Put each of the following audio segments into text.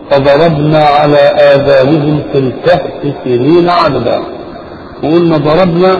فضربنا على آذانهم في الكهف سنين عددا وقلنا ضربنا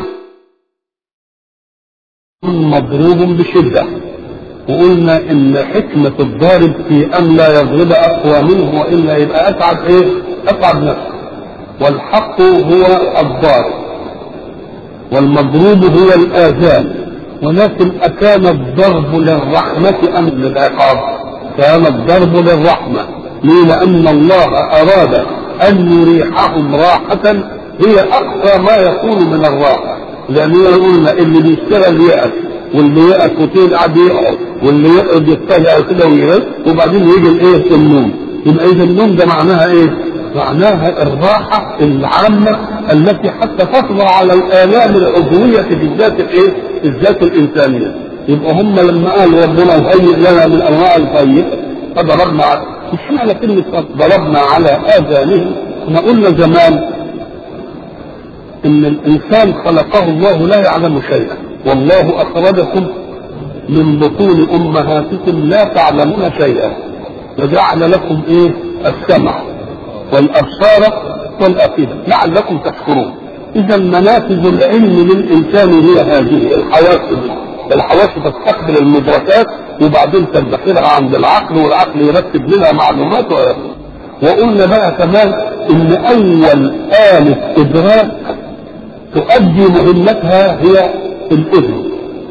مضروب بشدة وقلنا ان حكمة الضارب في ان لا يضرب اقوى منه والا يبقى اتعب ايه اتعب نفسه والحق هو الضارب والمضروب هو الاذان ولكن اكان الضرب للرحمة ام للعقاب كان الضرب للرحمة ليه لان الله اراد ان يريحهم راحة هي اقصى ما يكون من الراحة لأننا قلنا اللي بيشتغل يأس واللي يأس وطول قاعد يقعد واللي يقعد يتجع كده ويهز وبعدين يجي الايه النوم يبقى اذا النوم ده معناها ايه؟ معناها الراحة العامة التي حتى تطغى على الآلام العضوية في الذات الايه؟ الذات الإنسانية يبقى هم لما قالوا ربنا يهيئ لنا من أنواع الطيب فضربنا مش معنى كلمة ضربنا على آذانهم احنا قلنا زمان ان الانسان خلقه الله لا يعلم شيئا والله اخرجكم من بطون امهاتكم لا تعلمون شيئا وجعل لكم ايه السمع والابصار والافئده لعلكم تشكرون اذا منافذ العلم للانسان هي هذه الحواس الحواس تستقبل المدركات وبعدين تدخلها عند العقل والعقل يرتب لها معلومات وقلنا بقى كمان ان اول آلة ادراك تؤدي مهمتها هي الاذن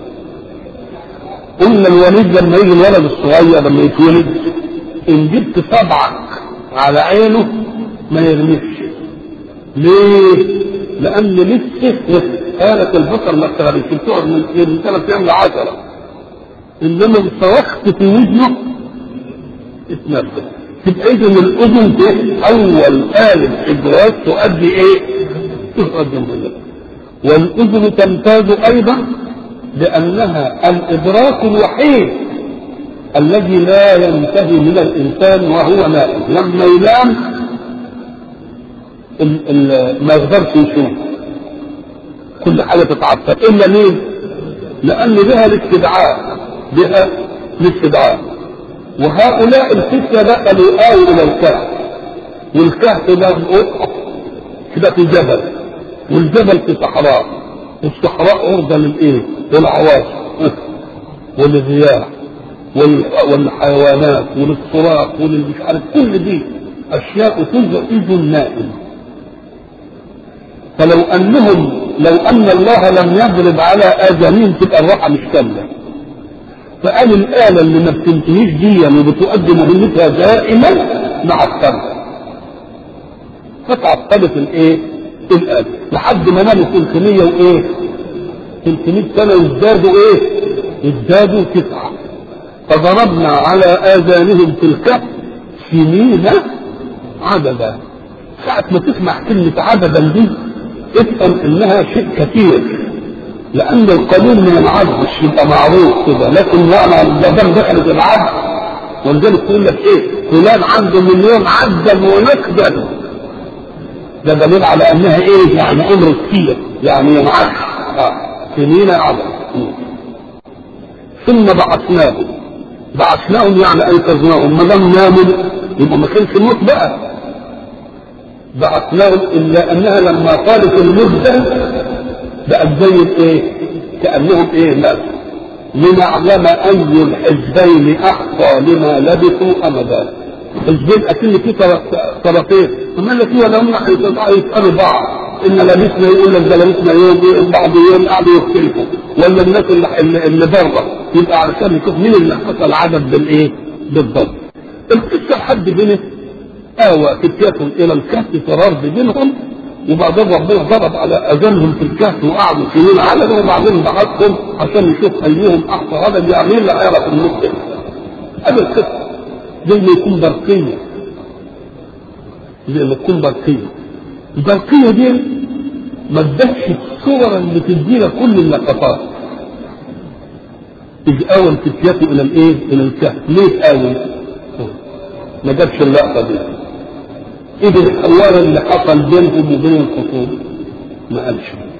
قلنا الوليد لما يجي الولد الصغير لما يتولد ان جبت صبعك على عينه ما يرميش ليه؟ لان لسه آلة البصر ما اشتغلتش بتقعد من ثلاث ايام لعشرة انما صرخت في وجهه اتنفس تبقى اذا الاذن دي اول آلة ادراك تؤدي ايه؟ تؤدي مهمتها والأذن تمتاز أيضا لأنها الإدراك الوحيد الذي لا ينتهي من الإنسان وهو نائم لما ينام ما يقدرش يشوف كل حاجة تتعطل إلا مين؟ لأن بها الاستدعاء بها الاستدعاء وهؤلاء الفتية دخلوا آووا إلى الكهف والكهف ده كده في جبل والجبل في صحراء والصحراء عرضة للإيه؟ للعواصف وللرياح والحيوانات وللصراخ وللمش عارف كل دي أشياء تزعج النائم فلو أنهم لو أن الله لم يضرب على آذانهم تبقى الراحة مش كاملة فقال الآلة اللي ما بتنتهيش دي وبتؤدي مهمتها دائما معطلة فتعطلت الايه؟ الآلة لحد ما ناموا 300 وايه 300 سنة وازدادوا ايه ازدادوا تسعة فضربنا على آذانهم في الكهف سنين عددا ساعة ما تسمع كلمة عددا دي افهم انها شيء كثير لان القانون من العدل مش يبقى معروف كده لكن لا ما دام دخلت العدل ولذلك تقول لك ايه فلان عنده مليون عدا ونكدا ده دليل على انها ايه يعني عمر كتير يعني معاك آه. سنين عدد ثم بعثناهم بعثناهم يعني انقذناهم ما دام ناموا يبقى ما كانش موت بقى بعثناهم الا انها لما طالت المده بقت زي الايه كانهم ايه ماتوا لنعلم اي الحزبين احصى لما لبثوا امدا حزبين اكن في طرفين ثم قال لك ايه لما يسالوا بعض ان لبسنا يقول لك ده لبسنا يوم بعض يوم قعدوا يختلفوا ولا الناس اللي, اللي بره يبقى علشان يشوف مين اللي حصل عدد بالايه؟ بالضبط. القصه لحد هنا اوى فتياتهم الى الكهف فرار بينهم وبعدين ربنا ضرب على اذانهم في الكهف وقعدوا سنين عدد وبعدين بعثهم عشان يشوف ايهم احصى عدد يعني مين اللي هيعرف النص هذا القصه زي ما يكون برقيه زي ما تكون برقيه البرقيه دي ما ادتش الصور اللي تدينا كل اللقطات إذ آوى الفتيات إلى الإيه؟ إلى الكهف، ليه آوى؟ ما جابش اللقطة دي. إذ الحوار اللي حصل بينهم وبين الخصوم ما قالش.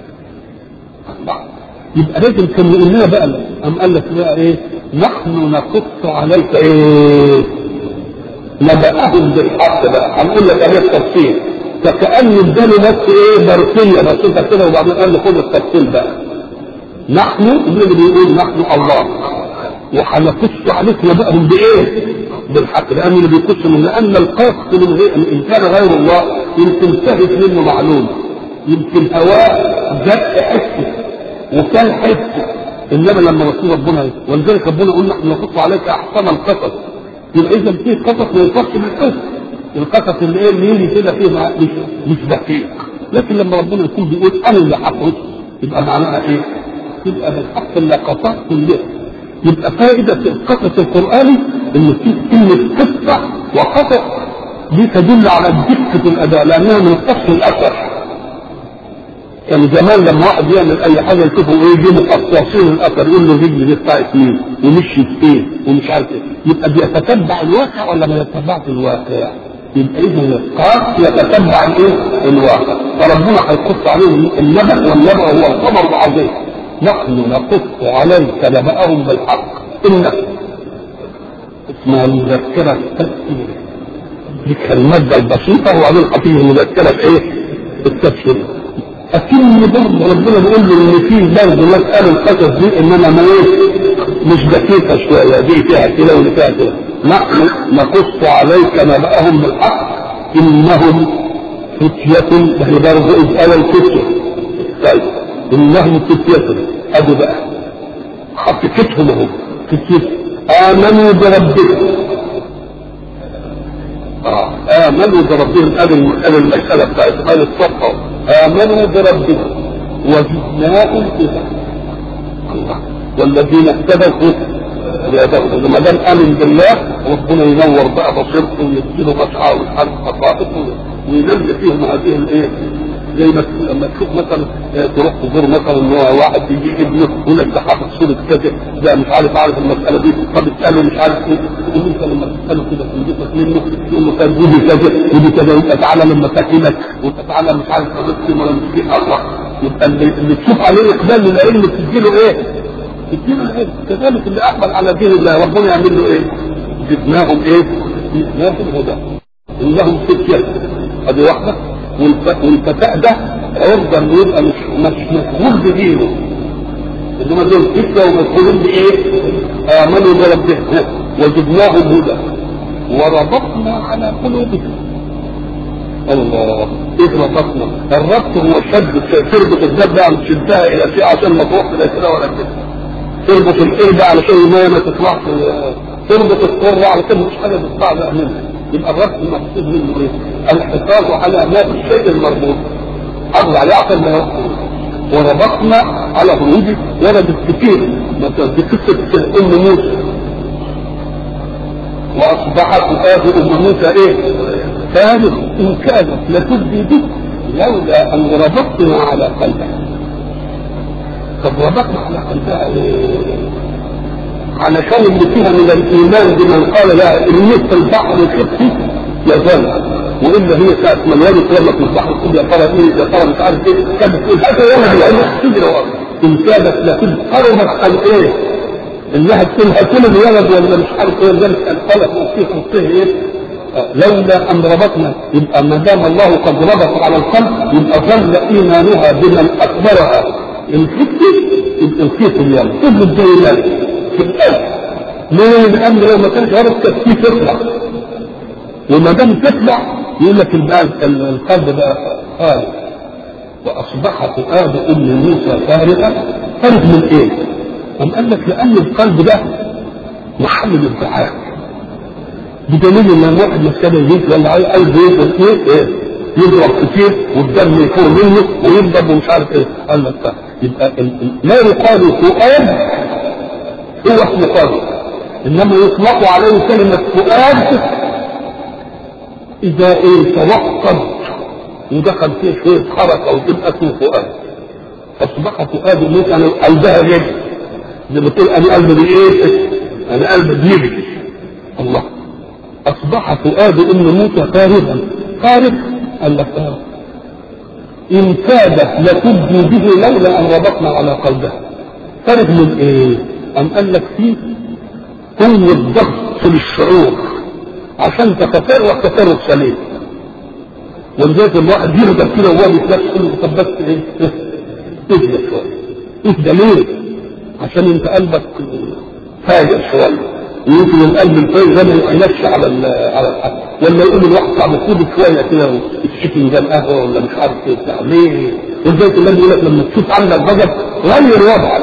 يبقى لازم كان يقول لنا بقى أم قال لك بقى إيه؟ نحن نقص عليك إيه؟ نبأهم بالحق بقى هنقول لك ايه التفصيل فكأن اداني بس ايه برقية بسيطة كده وبعدين قال لي خد التفصيل بقى نحن مين اللي بيقول نحن الله وهنقص عليك نبأهم بايه؟ بالحق لان اللي بيقص من لان القصد من غير ان كان غير الله يمكن تهت منه معلومه يمكن هواه جاء حسه وكان حسه انما لما رسول ربنا ولذلك ربنا يقول نحن نقص عليك احسن القصص يبقى اذا في قصص ما ينفعش بالقصص القصص اللي ايه اللي يجي كده فيه مش مش دقيق لكن لما ربنا يكون بيقول انا اللي هقص يبقى معناها ايه؟ يبقى بالحق اللقطات كلها يبقى فائدة القصص القرآني إن في كلمة قصة وقصص دي تدل على دقة الأداء لأنها من قص الأثر كان زمان لما واحد يعمل أي حاجة يشوفوا إيه يجيبوا قصاصين الأثر يقول له الرجل دي بتاعت مين ومشيت فين ومش عارف إيه يبقى بيتتبع الواقع ولا ما يتبعش الواقع؟ يبقى إذا القاص يتتبع الإيه؟ الواقع فربنا هيقص عليهم النبأ والنبأ هو الخبر العظيم نحن نقص عليك نبأهم بالحق إن اسمها المذكرة التفسير ذكر المادة البسيطة وبعدين حطيه المذكرة بإيه؟ التفسير أكن برضه ربنا بيقول له إن في برضه مسألة القصص دي إنما ما إيه؟ مش دقيقة شوية دي فيها كده ودي فيها كده نحن نقص عليك نبأهم بالحق إنهم فتية وهي برضه إذ أنا الفتية طيب انهم فتية ادي بقى حقيقتهم اهو فتية امنوا بربهم اه امنوا بربهم ادي ادي المسألة بتاعت قال الصفة امنوا بربهم وزدناهم هدى الله والذين اهتدوا هدى ما دام امن بالله ربنا ينور بقى بصيرته ويديله مسعى ويحرك خطائفه وينمي فيهم هذه الايه زي ما لما تشوف مثلا تروح تزور مثلا واحد يجي ابنه يقول لك ده حافظ سوره كذا ده مش عارف عارف المساله دي طب اساله مش عارف ايه تقول انت لما تساله كده في جسمك منه تقول له كان ودي كذا ودي كذا وانت تعالى لما تاكلك وانت تعالى مش عارف مسلم ولا مسلم الله يبقى اللي, اللي تشوف عليه اقبال للعلم تديله ايه؟ تديله العلم كذلك اللي اقبل على دين الله ربنا يعمل له ايه؟ جبناهم ايه؟ جبناهم هدى انهم فتيه ادي واحده والفتاة ده عرضة انه يبقى مش مش مشغول بدينه انما دول فتنة ومشغولين بايه؟ امنوا بربهم وزدناهم هدى وربطنا على قلوبهم الله ايه ربطنا؟ الربط هو شد تربط الدب عن شدها الى شيء عشان ما تروح الى كده ولا كده تربط الايه ده علشان الميه ما تطلعش تربط القرة علشان مش حاجه تطلع بقى منها يبقى الربط المقصود منه ايه؟ الحفاظ على ما في الشيء المربوط حافظ عليه عشان ما يخرج وربطنا على خروجه وردت كتير مثلا في قصه ام موسى واصبحت فؤاد ام موسى ايه؟ فارغ ان كانت لتبدي به لولا ان ربطنا على قلبها طب ربطنا على قلبها ايه؟ علشان اللي فيها من الايمان بمن قال لا ان مثل البحر الخفي يزال والا هي ساعه ما الوالد لما في البحر تقول يا ترى ايه يا ترى مش عارف ايه كانت بتقول هذا ولا بالعلم تجري ورا ان كانت لكن قربت عن ايه؟ انها تكون هتكون الولد ولا مش عارف ايه ذلك القلق وفيه خطيه ايه؟ لولا ان ربطنا يبقى ما دام الله قد ربط على القلب يبقى ظل ايمانها بمن اكبرها الفتي يبقى الخيط اليوم تفضل زي ذلك في القلب ليه؟ لان لو ما كانش ربط كانت فيه تطلع وما دام تطلع يقول لك القلب بقى خالد واصبح فؤاد ام موسى فارغا فارغ من ايه؟ قام قال لك لان القلب ده محل الانفعال بدليل ان الواحد مسكين يجيك ولا قلبه يضرب ايه؟ ايه؟ يضرب كتير والدم يكون منه ويضرب ومش عارف ايه قال لك يبقى لا يقال فؤاد هو اسم قلب انما يطلق عليه كلمه فؤاد اذا ايه توقد ودخل فيه شويه حركه وتبقى اسمه فؤاد اصبح فؤاد موسى انا قلبها يجري زي ما تقول انا قلبي بايه؟ انا قلبي بيجري الله اصبح فؤاد ام موسى فارغا فارغ قال لك فارغ ان كادت لتبدي به لولا ان ربطنا على قلبها فارغ من ايه؟ ام قال لك فيه قوة ضغط للشعور عشان تتفرغ تفرغ سليم ولذلك الواحد يهدى كده وهو بيتنفس يقول له طب بس ايه اهدى شويه اهدى ليه؟ عشان انت قلبك فاجر شويه ويمكن القلب الفاجر ده ما يعينكش على على الحق ولا يقول الواحد صعب خد شويه كده وتشتكي ميزان قهوه ولا مش عارف ايه بتاع ليه؟ ولذلك النبي يقول لك لما تشوف عندك غضب غير وضعك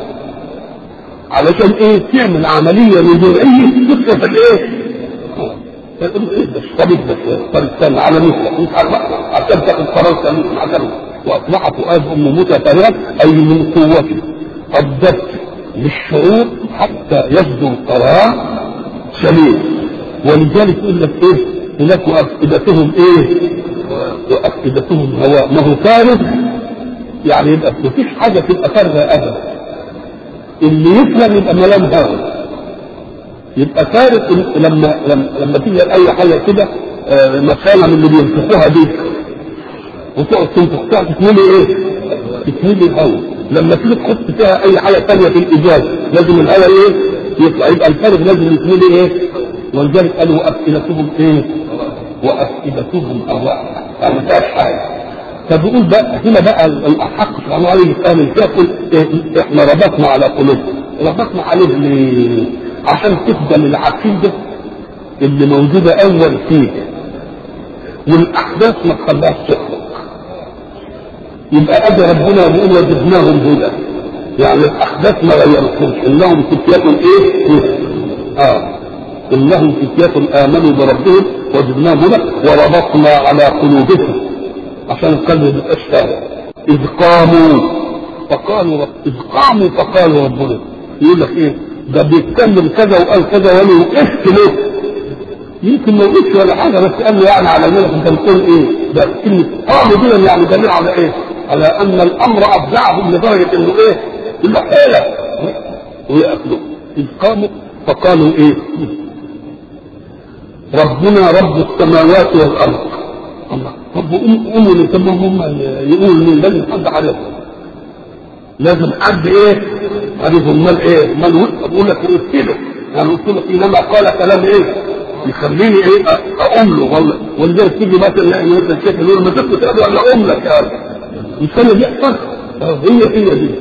علشان ايه تعمل عمليه رجوعيه تصرف الايه؟ تقول ايه بس طريق بس طريق ثاني على مثلك مش عشان تاخد قرار سليم عشان واصبح فؤاد ام موسى فارغا اي من قوته الضبط للشعور حتى يصدر قرار سليم ولذلك يقول لك ايه هناك وافئدتهم ايه وافئدتهم هواء ما هو فارغ يعني يبقى مفيش حاجه تبقى فارغه ابدا اللي يفهم يبقى ملام هوا يبقى فارق لما لما لما تيجي اي حاجه كده مساله من اللي بينفخوها دي وتقعد تنفخ فيها تتملي ايه؟ تتملي هوا لما تيجي تحط فيها اي حاجه ثانيه في الايجاز لازم الهواء ايه؟ يطلع يبقى الفارغ لازم يتملي ايه؟ ولذلك قالوا وافئدتهم ايه؟ وافئدتهم هواء يعني ما فيهاش حاجه فبيقول بقى هنا بقى الحق سبحانه وتعالى يتعامل فيها يقول إيه احنا ربطنا على قلوبهم ربطنا عليه ليه؟ عشان تفضل العقيده اللي موجوده اول فيك والاحداث ما تخليهاش تخرج يبقى ادى ربنا بيقول وجدناهم هدى يعني الاحداث ما غيرتهمش انهم فتيات ايه؟ اه انهم فتيات امنوا بربهم وجدناهم هدى وربطنا على قلوبهم عشان القلب ما يبقاش فاهم اذ قاموا فقالوا رب اذ قاموا فقالوا ربنا يقول لك ايه ده بيتكلم كذا وقال كذا وانا وقفت ليه؟ يمكن ما وقفش ولا حاجه بس قال له يعني على مالك انت بتقول ايه؟ ده كلمه قاموا دي يعني دليل على ايه؟ على ان الامر افزعهم لدرجه انه ايه؟ يقول له حيله ويقفلوا اذ قاموا فقالوا ايه؟ ربنا رب السماوات والارض الله طب قوموا اللي هم يقولوا مين لازم حد عارفهم لازم حد ايه عارف امال ايه امال بقول لك قلت له يعني قلت له انما قال كلام ايه يخليني ايه اقوم له والله ولذلك تيجي مثلا مثلا الشيخ يقول ما تبقى تقدر ولا اقوم لك يا رب مش انا بيحصل هي هي دي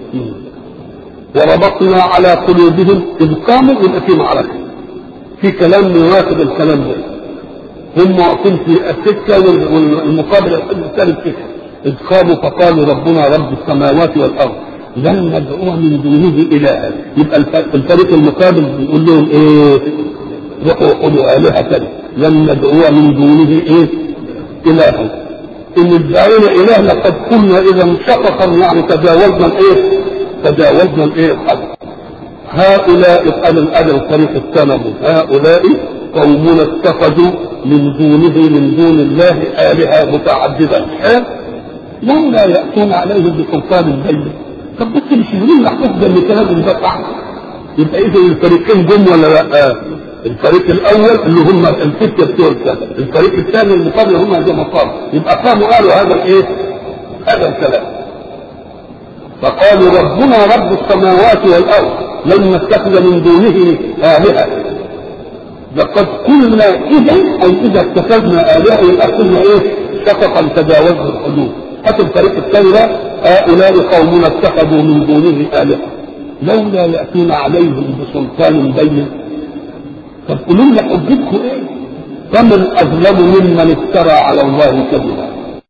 وربطنا على قلوبهم اذ قاموا يبقى في معركه في كلام يواكب الكلام ده هم واقفين في السكه والمقابل الثالث سكه إذ قاموا فقالوا ربنا رب السماوات والأرض لن ندعو من دونه إلها يبقى الفريق المقابل بيقول لهم إيه روحوا خذوا آلهة لن ندعو من دونه إيه إلها إن ادعينا إله لقد كنا إذا شققا يعني تجاوزنا الإيه تجاوزنا الإيه الحد هؤلاء قال الأدب الطريق الثاني هؤلاء قومنا اتخذوا من دونه من دون الله آلهة متعددة لولا يأتون عليهم بسلطان بين طب بس مش يقولون محفوظ ده كلام المدفع يبقى اذا الفريقين جم ولا لا؟ الفريق الاول اللي هم الفتيه بتوع الكلام الفريق الثاني اللي قبل هم زي ما قالوا يبقى قاموا قالوا هذا الايه؟ هذا الكلام فقالوا ربنا رب السماوات والارض لن نتخذ من دونه الهه لقد قلنا اذا اي اذا اتخذنا الهه يبقى قلنا ايه؟ شفقا تجاوزنا الحدود حتى الفريق الثاني ده هؤلاء قومنا اتخذوا من دونه آلهة لولا يأتون عليهم بسلطان بين طب قولوا لنا حجتكم ايه؟ فمن أظلم ممن افترى على الله كذبا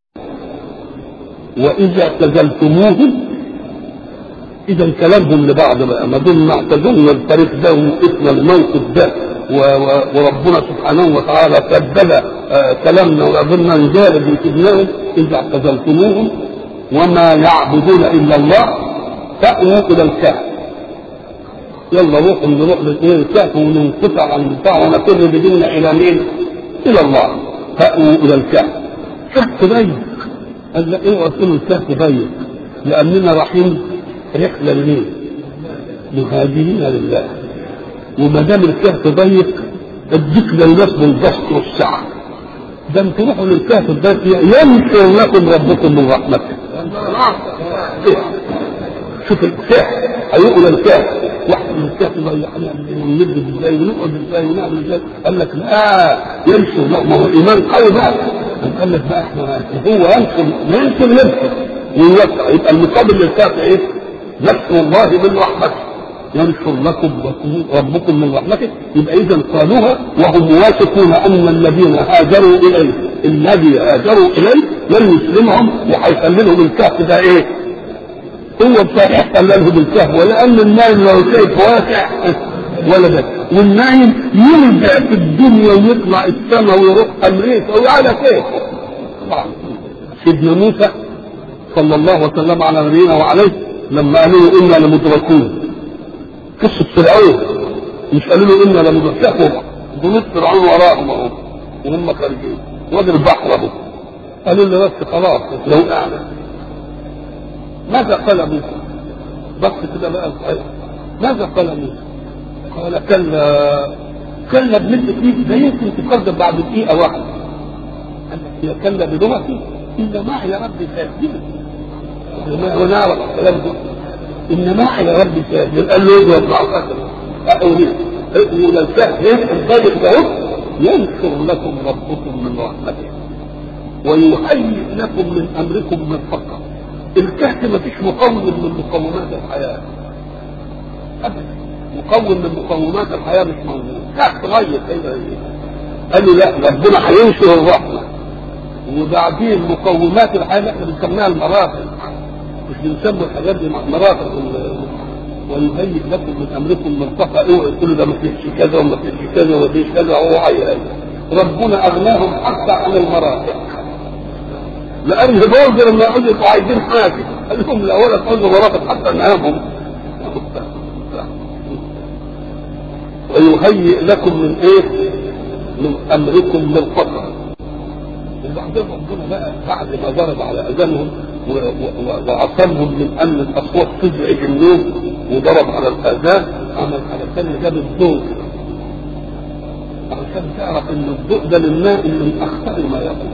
وإذا اعتزلتموهم إذا كلامهم لبعض بقى ما دمنا اعتزلنا الفريق ده ووقفنا الموقف ده وربنا سبحانه وتعالى كذب آه كلامنا وقدرنا نجارب وسبناهم اذا اعتزلتموهم وما يعبدون الا الله فأووا الى الكهف يلا روحوا نروح للكهف وننقطع عن البتاع ونفر بديننا الى مين؟ الى الله فأووا الى الكهف كهف ضيق قال لا ايه قلت الكهف ضيق لاننا رايحين رحله لمين؟ مهاجرين لله وما دام الكهف ضيق اديك للناس بالبسط والسعه ده انتوا روحوا للكهف الضيق ينشر لكم ربكم من رحمته شوف الكهف هيقول الكهف واحد من الكهف يضيع ونلبس ازاي ونقعد ازاي ونعمل ازاي قال لك لا يمشي لا ما هو ايمان قوي بقى قال لك بقى احنا هو يمشي يمشي نفسه ويوسع يبقى المقابل للكهف ايه؟ نصر الله من رحمته ينشر لكم ربكم من رحمته يبقى اذا قالوها وهم واثقون ان الذين هاجروا اليه الذي هاجروا اليه لن يسلمهم وهيخللهم الكهف ده ايه؟ هو صحيح خللهم الكهف ولان النايم لو شايف واسع ولا ده والنايم يرجع في الدنيا ويطلع السماء ويروح امريكا وعلى كيف سيدنا موسى صلى الله وسلم على نبينا وعليه لما قالوا له انا لمدركون قصة فرعون مش قالوا له إنا لمدركون جنود فرعون وراهم اهو وهم خارجين وادي البحر اهو قالوا له بس خلاص لو أعلى ماذا قال موسى؟ بس كده بقى الخير ماذا قال موسى؟ قال كلا كلا بنسبة فيه ده يمكن تقدم بعد دقيقة واحدة قال لك هي كلا بلغتي إن معي ربي سيهديني ونعرف الكلام ده ان معي ربي سيهدين قال له اضرب مع القتل اقول ولا الفهم الضيق ده ينشر لكم ربكم من رحمته ويهيئ لكم من امركم مرفقا الكهف ما فيش مقوم من مقومات الحياه ابدا مقوم من مقومات الحياه مش موجود كهف غير كده قالوا لا ربنا هينشر الرحمه وبعدين مقومات الحياه احنا بنسميها المراتب مش بنسمي الحاجات دي مراتب ويهيئ لكم من امركم مرفقا اوعوا تقولوا ده ما فيش كذا وما فيش كذا وما فيش كذا هو هيئ ربنا اغناهم حتى عن المراتب لان برضه لما يقعدوا يبقوا عايزين حاجه قال لهم الاول تقولوا مراتب حتى ننامهم ويهيئ لكم من ايه؟ من امركم مرفقا وبعدين ربنا بقى بعد ما ضرب على اذانهم وعصمهم من ان الاصوات تزعج النوم وضرب على الاذان عمل علشان جاب الضوء علشان تعرف ان الضوء ده للماء من اخطر ما يكون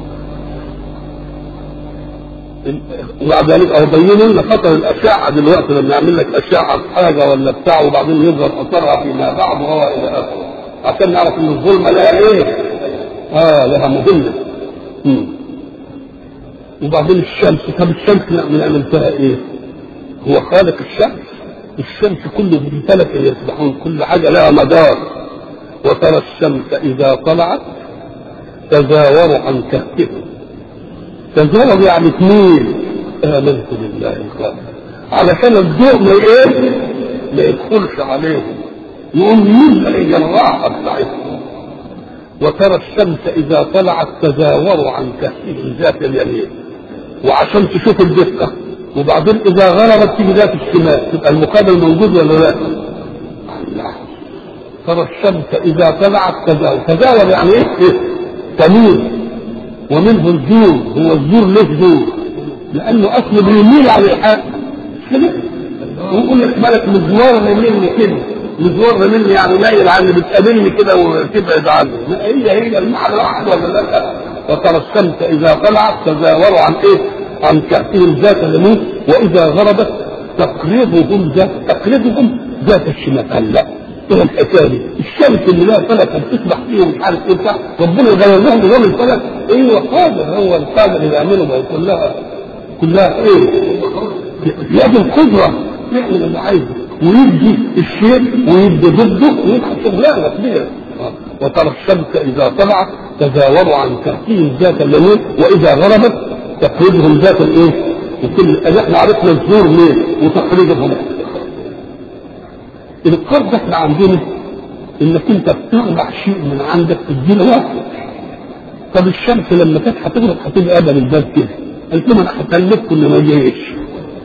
وبعد ذلك او بينوا لنا خطر الاشعه دلوقتي لما يعمل لك اشعه في حاجه ولا بتاع وبعدين يظهر اثرها فيما بعد وهو الى اخره عشان نعرف ان الظلمه لها ايه؟ اه لها مهمه مم. وبعدين الشمس طب الشمس نعمل فيها ايه؟ هو خالق الشمس الشمس كله بثلاث يسبحون كل حاجه لها مدار وترى الشمس اذا طلعت تزاور عن كهفهم تزاور يعني تميل امنت بالله قال علشان الضوء ما ايه؟ ما يدخلش عليهم يقوم يزعج الراحه بتاعتهم وترى الشمس اذا طلعت تزاور عن كهفهم ذات اليمين وعشان تشوف الدقة وبعدين إذا غربت تيجي ذات الشمال تبقى المقابل موجود ولا لا؟ لا ترى الشمس إذا طلعت تزاور تزاور يعني إيه؟ إيه؟ تميل ومنه الزور هو الزور ليه زور؟ لأنه أصله بيميل على الحق كده ويقول لك مالك مزوار مني كده مزوار مني يعني مايل عني بتقابلني كده وتبعد عني هي هي المعنى واحد ولا لا؟ وترى الشمس اذا طلعت تزاور عن ايه؟ عن كهفهم ذات اليمين واذا غربت تقرضهم ذات تقرضهم ذات الشمال قال لا ايه الحكايه دي؟ الشمس اللي لها فلك بتسبح فيه ومش عارف ايه بتاع ربنا غير لهم نظام الفلك ايوه قادر هو القادر اللي يعمله ما كلها كلها ايه؟ يد القدره يعمل اللي عايزه ويدي الشيء ويدي ضده ويبقى شغلانه كبيره وترى الشمس اذا طلعت تزاوروا عن كهفهم ذات اليمين واذا غربت تقريبهم ذات الايه؟ وكل احنا عرفنا الزور ليه وتقريبهم القرض احنا عندنا انك انت بتغبع شيء من عندك تديله وقت طب الشمس لما كانت هتغرب هتبقى قبل الباب كده قلت لهم انا هكلفكم اللي ما جايش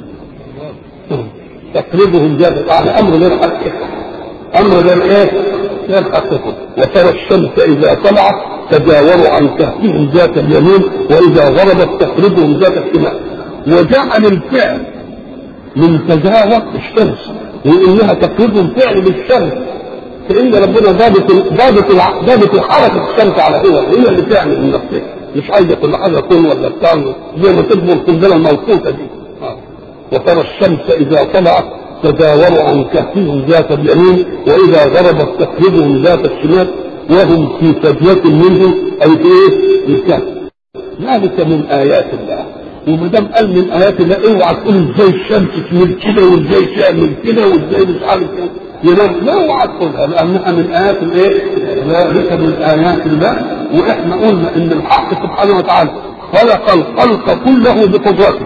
تقريبهم ذات يعني امر غير حقيقي امر غير ايه؟ غير حقيقي وترى الشمس اذا طلعت تجاوروا عن كهفهم ذات اليمين واذا غربت تقربهم ذات الشمال وجعل الفعل من تجاور الشمس وانها تقربهم فعل بالشمس فان ربنا ضابط ضابط ضابط حركه الشمس على هو هي اللي تعمل من نفسها مش عايزه كل حاجه تكون ولا بتاع زي ما تكبر القنبله الموقوته دي وترى الشمس اذا طلعت تداور عن كهفهم ذات اليمين واذا غربت تقربهم ذات الشمال وهم في فجوة منه اي في ايه؟ الكهف ذلك من ايات الله وما دام قال من ايات الله اوعى تقول ازاي الشمس تميل كده وازاي تعمل كده وازاي مش عارف كده ينام لا اوعى تقولها لانها من ايات الايه؟ ذلك من ايات الله واحنا قلنا ان الحق سبحانه وتعالى خلق الخلق كله بقدرته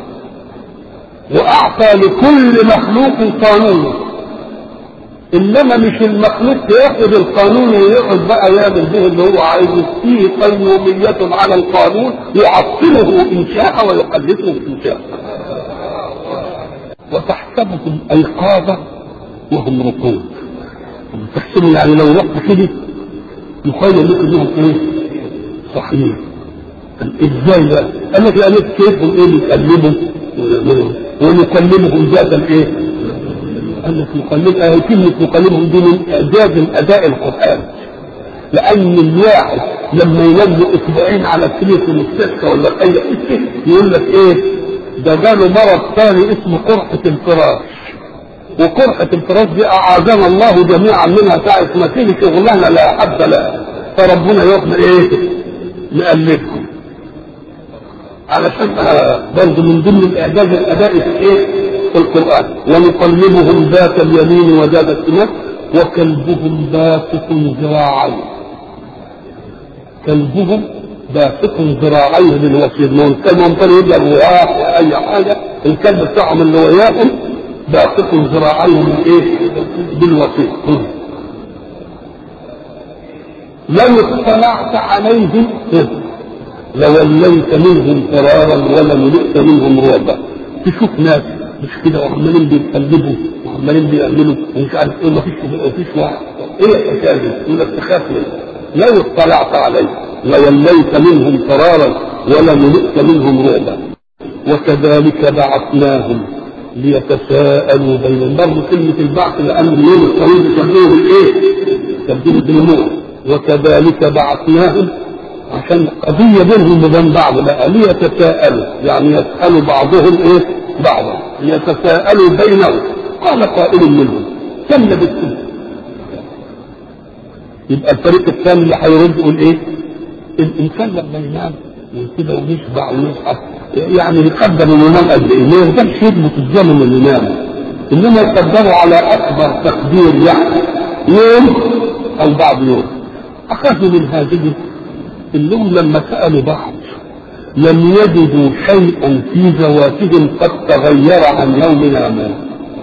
واعطى لكل مخلوق قانونه انما مش المخلوق ياخذ القانون ويقعد بقى يعمل به اللي هو عايزه فيه قيومية على القانون يعطله ان شاء ويقلده ان شاء وتحسبهم ايقاظا وهم رقود تحسبوا يعني لو رحت كده يخيل لك انهم ايه صحيح ازاي بقى قال لك يعني كيف ايه بيتكلموا ونكلمهم ذات الايه قال لك نكلم آه كلمة نكلمهم دي من إعجاز أداء القرآن لأن الواحد لما ينام أسبوعين على السرير في المستشفى ولا في أي حتة يقول لك إيه ده جاله مرض ثاني اسمه قرحة الفراش وقرحة الفراش دي أعاذنا الله جميعا منها ساعة ما تيجي شغلانة لا حد لها فربنا يقول إيه نقلبكم علشان برضه من ضمن الإعجاز الأدائي في إيه في القرآن ونقلبهم ذات اليمين وذات الشمال وكلبهم باسط ذراعيه كلبهم باسط ذراعيه بالوسيد ما كان ممكن يبقى الرعاة اي حاجه الكلب بتاعهم اللي وياهم باسط ذراعيه من ايه؟ بالوسيد لو اطلعت عليهم لوليت منهم فرارا ولملئت منهم رعبا تشوف ناس مش كده وعمالين بيتقلبوا وعمالين بيعملوا ومش عارف ايه مفيش مفيش واحد ايه الحكايه دي؟ يقول لك تخاف منه لو اطلعت عليه لوليت منهم فرارا ولملئت منهم رعبا وكذلك بعثناهم ليتساءلوا بينهم برضه كلمة البعث لأن اليوم الطويل يسموه بالإيه؟ تبديل بالنور وكذلك بعثناهم عشان قضية بينهم وبين بعض بقى ليتساءلوا يعني يسألوا بعضهم إيه؟ بعضا ليتساءلوا بينهم قال قائل منهم كم لبثتم يبقى الفريق الثاني اللي هيرد يقول ايه الانسان لما ينام وكده ويشبع ويصحى يعني يقدر انه ينام قد ايه ما يقدرش يضبط الزمن اللي ينام انما يقدروا على اكبر تقدير يعني يوم او بعض يوم اخذوا من هذه انهم لما سالوا بعض لم يجدوا شيئا في ذواتهم قد تغير عن يومنا ما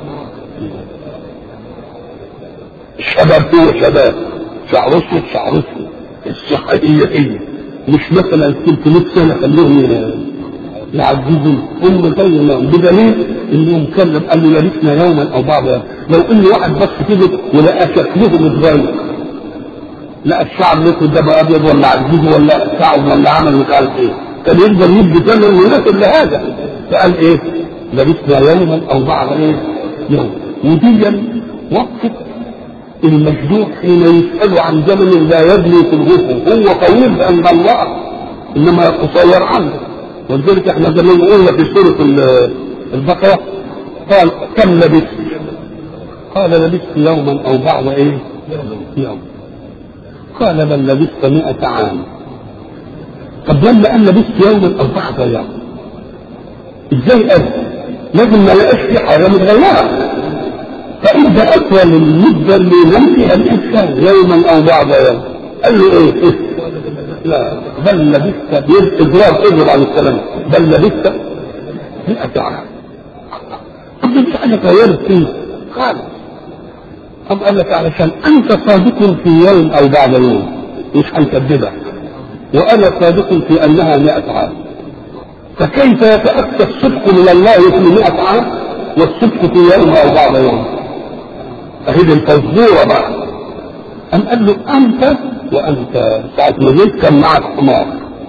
الشباب هو شباب شعر اسود شعر اسود الصحة هي هي مش مثلا 300 سنة خلوهم يعجزون هم زي ما بدليل انهم كلم قال له لبثنا يوما او بعض يوم لو ان واحد بس كده ولقى شكلهم اتغير لقى الشعب الاسود ده بقى ابيض ولا عجوز ولا شعب ولا عمل مش عارف ايه كان يقدر يدي ثمن ويناسب لهذا فقال ايه لبثنا يوما او بعض ايه يوم وديا وقفت المجدوح حين يسأل عن زمن لا يبني في الغفر هو طويل عند الله انما قصير عنه ولذلك احنا زي ما قلنا في سورة البقرة قال كم لبثت قال لبثت يوما او بعض ايه يوم قال بل لبثت مئة عام طب لما قال لبثت يوما او بعض يوم ازاي قال لازم ما لقاش في حاجه متغيره فإذا أطول المدة اللي ينام فيها الإنسان يوما أو بعض يوم قال له إيه؟ إيه؟ لا بل لبثت إضراب إضرب عن الكلام بل لبثت مئة عام طب دي حاجة غيرت فيه قال طب قال لك علشان أنت صادق في يوم أو بعد يوم مش هنكذبك وأنا صادق في أنها مئة عام فكيف يتأتى الصدق من الله في مئة عام والصدق في يوم أو بعد يوم اهي دي الفزوره بقى قام قال له انت وانت ساعه ما جيت كان معك حمار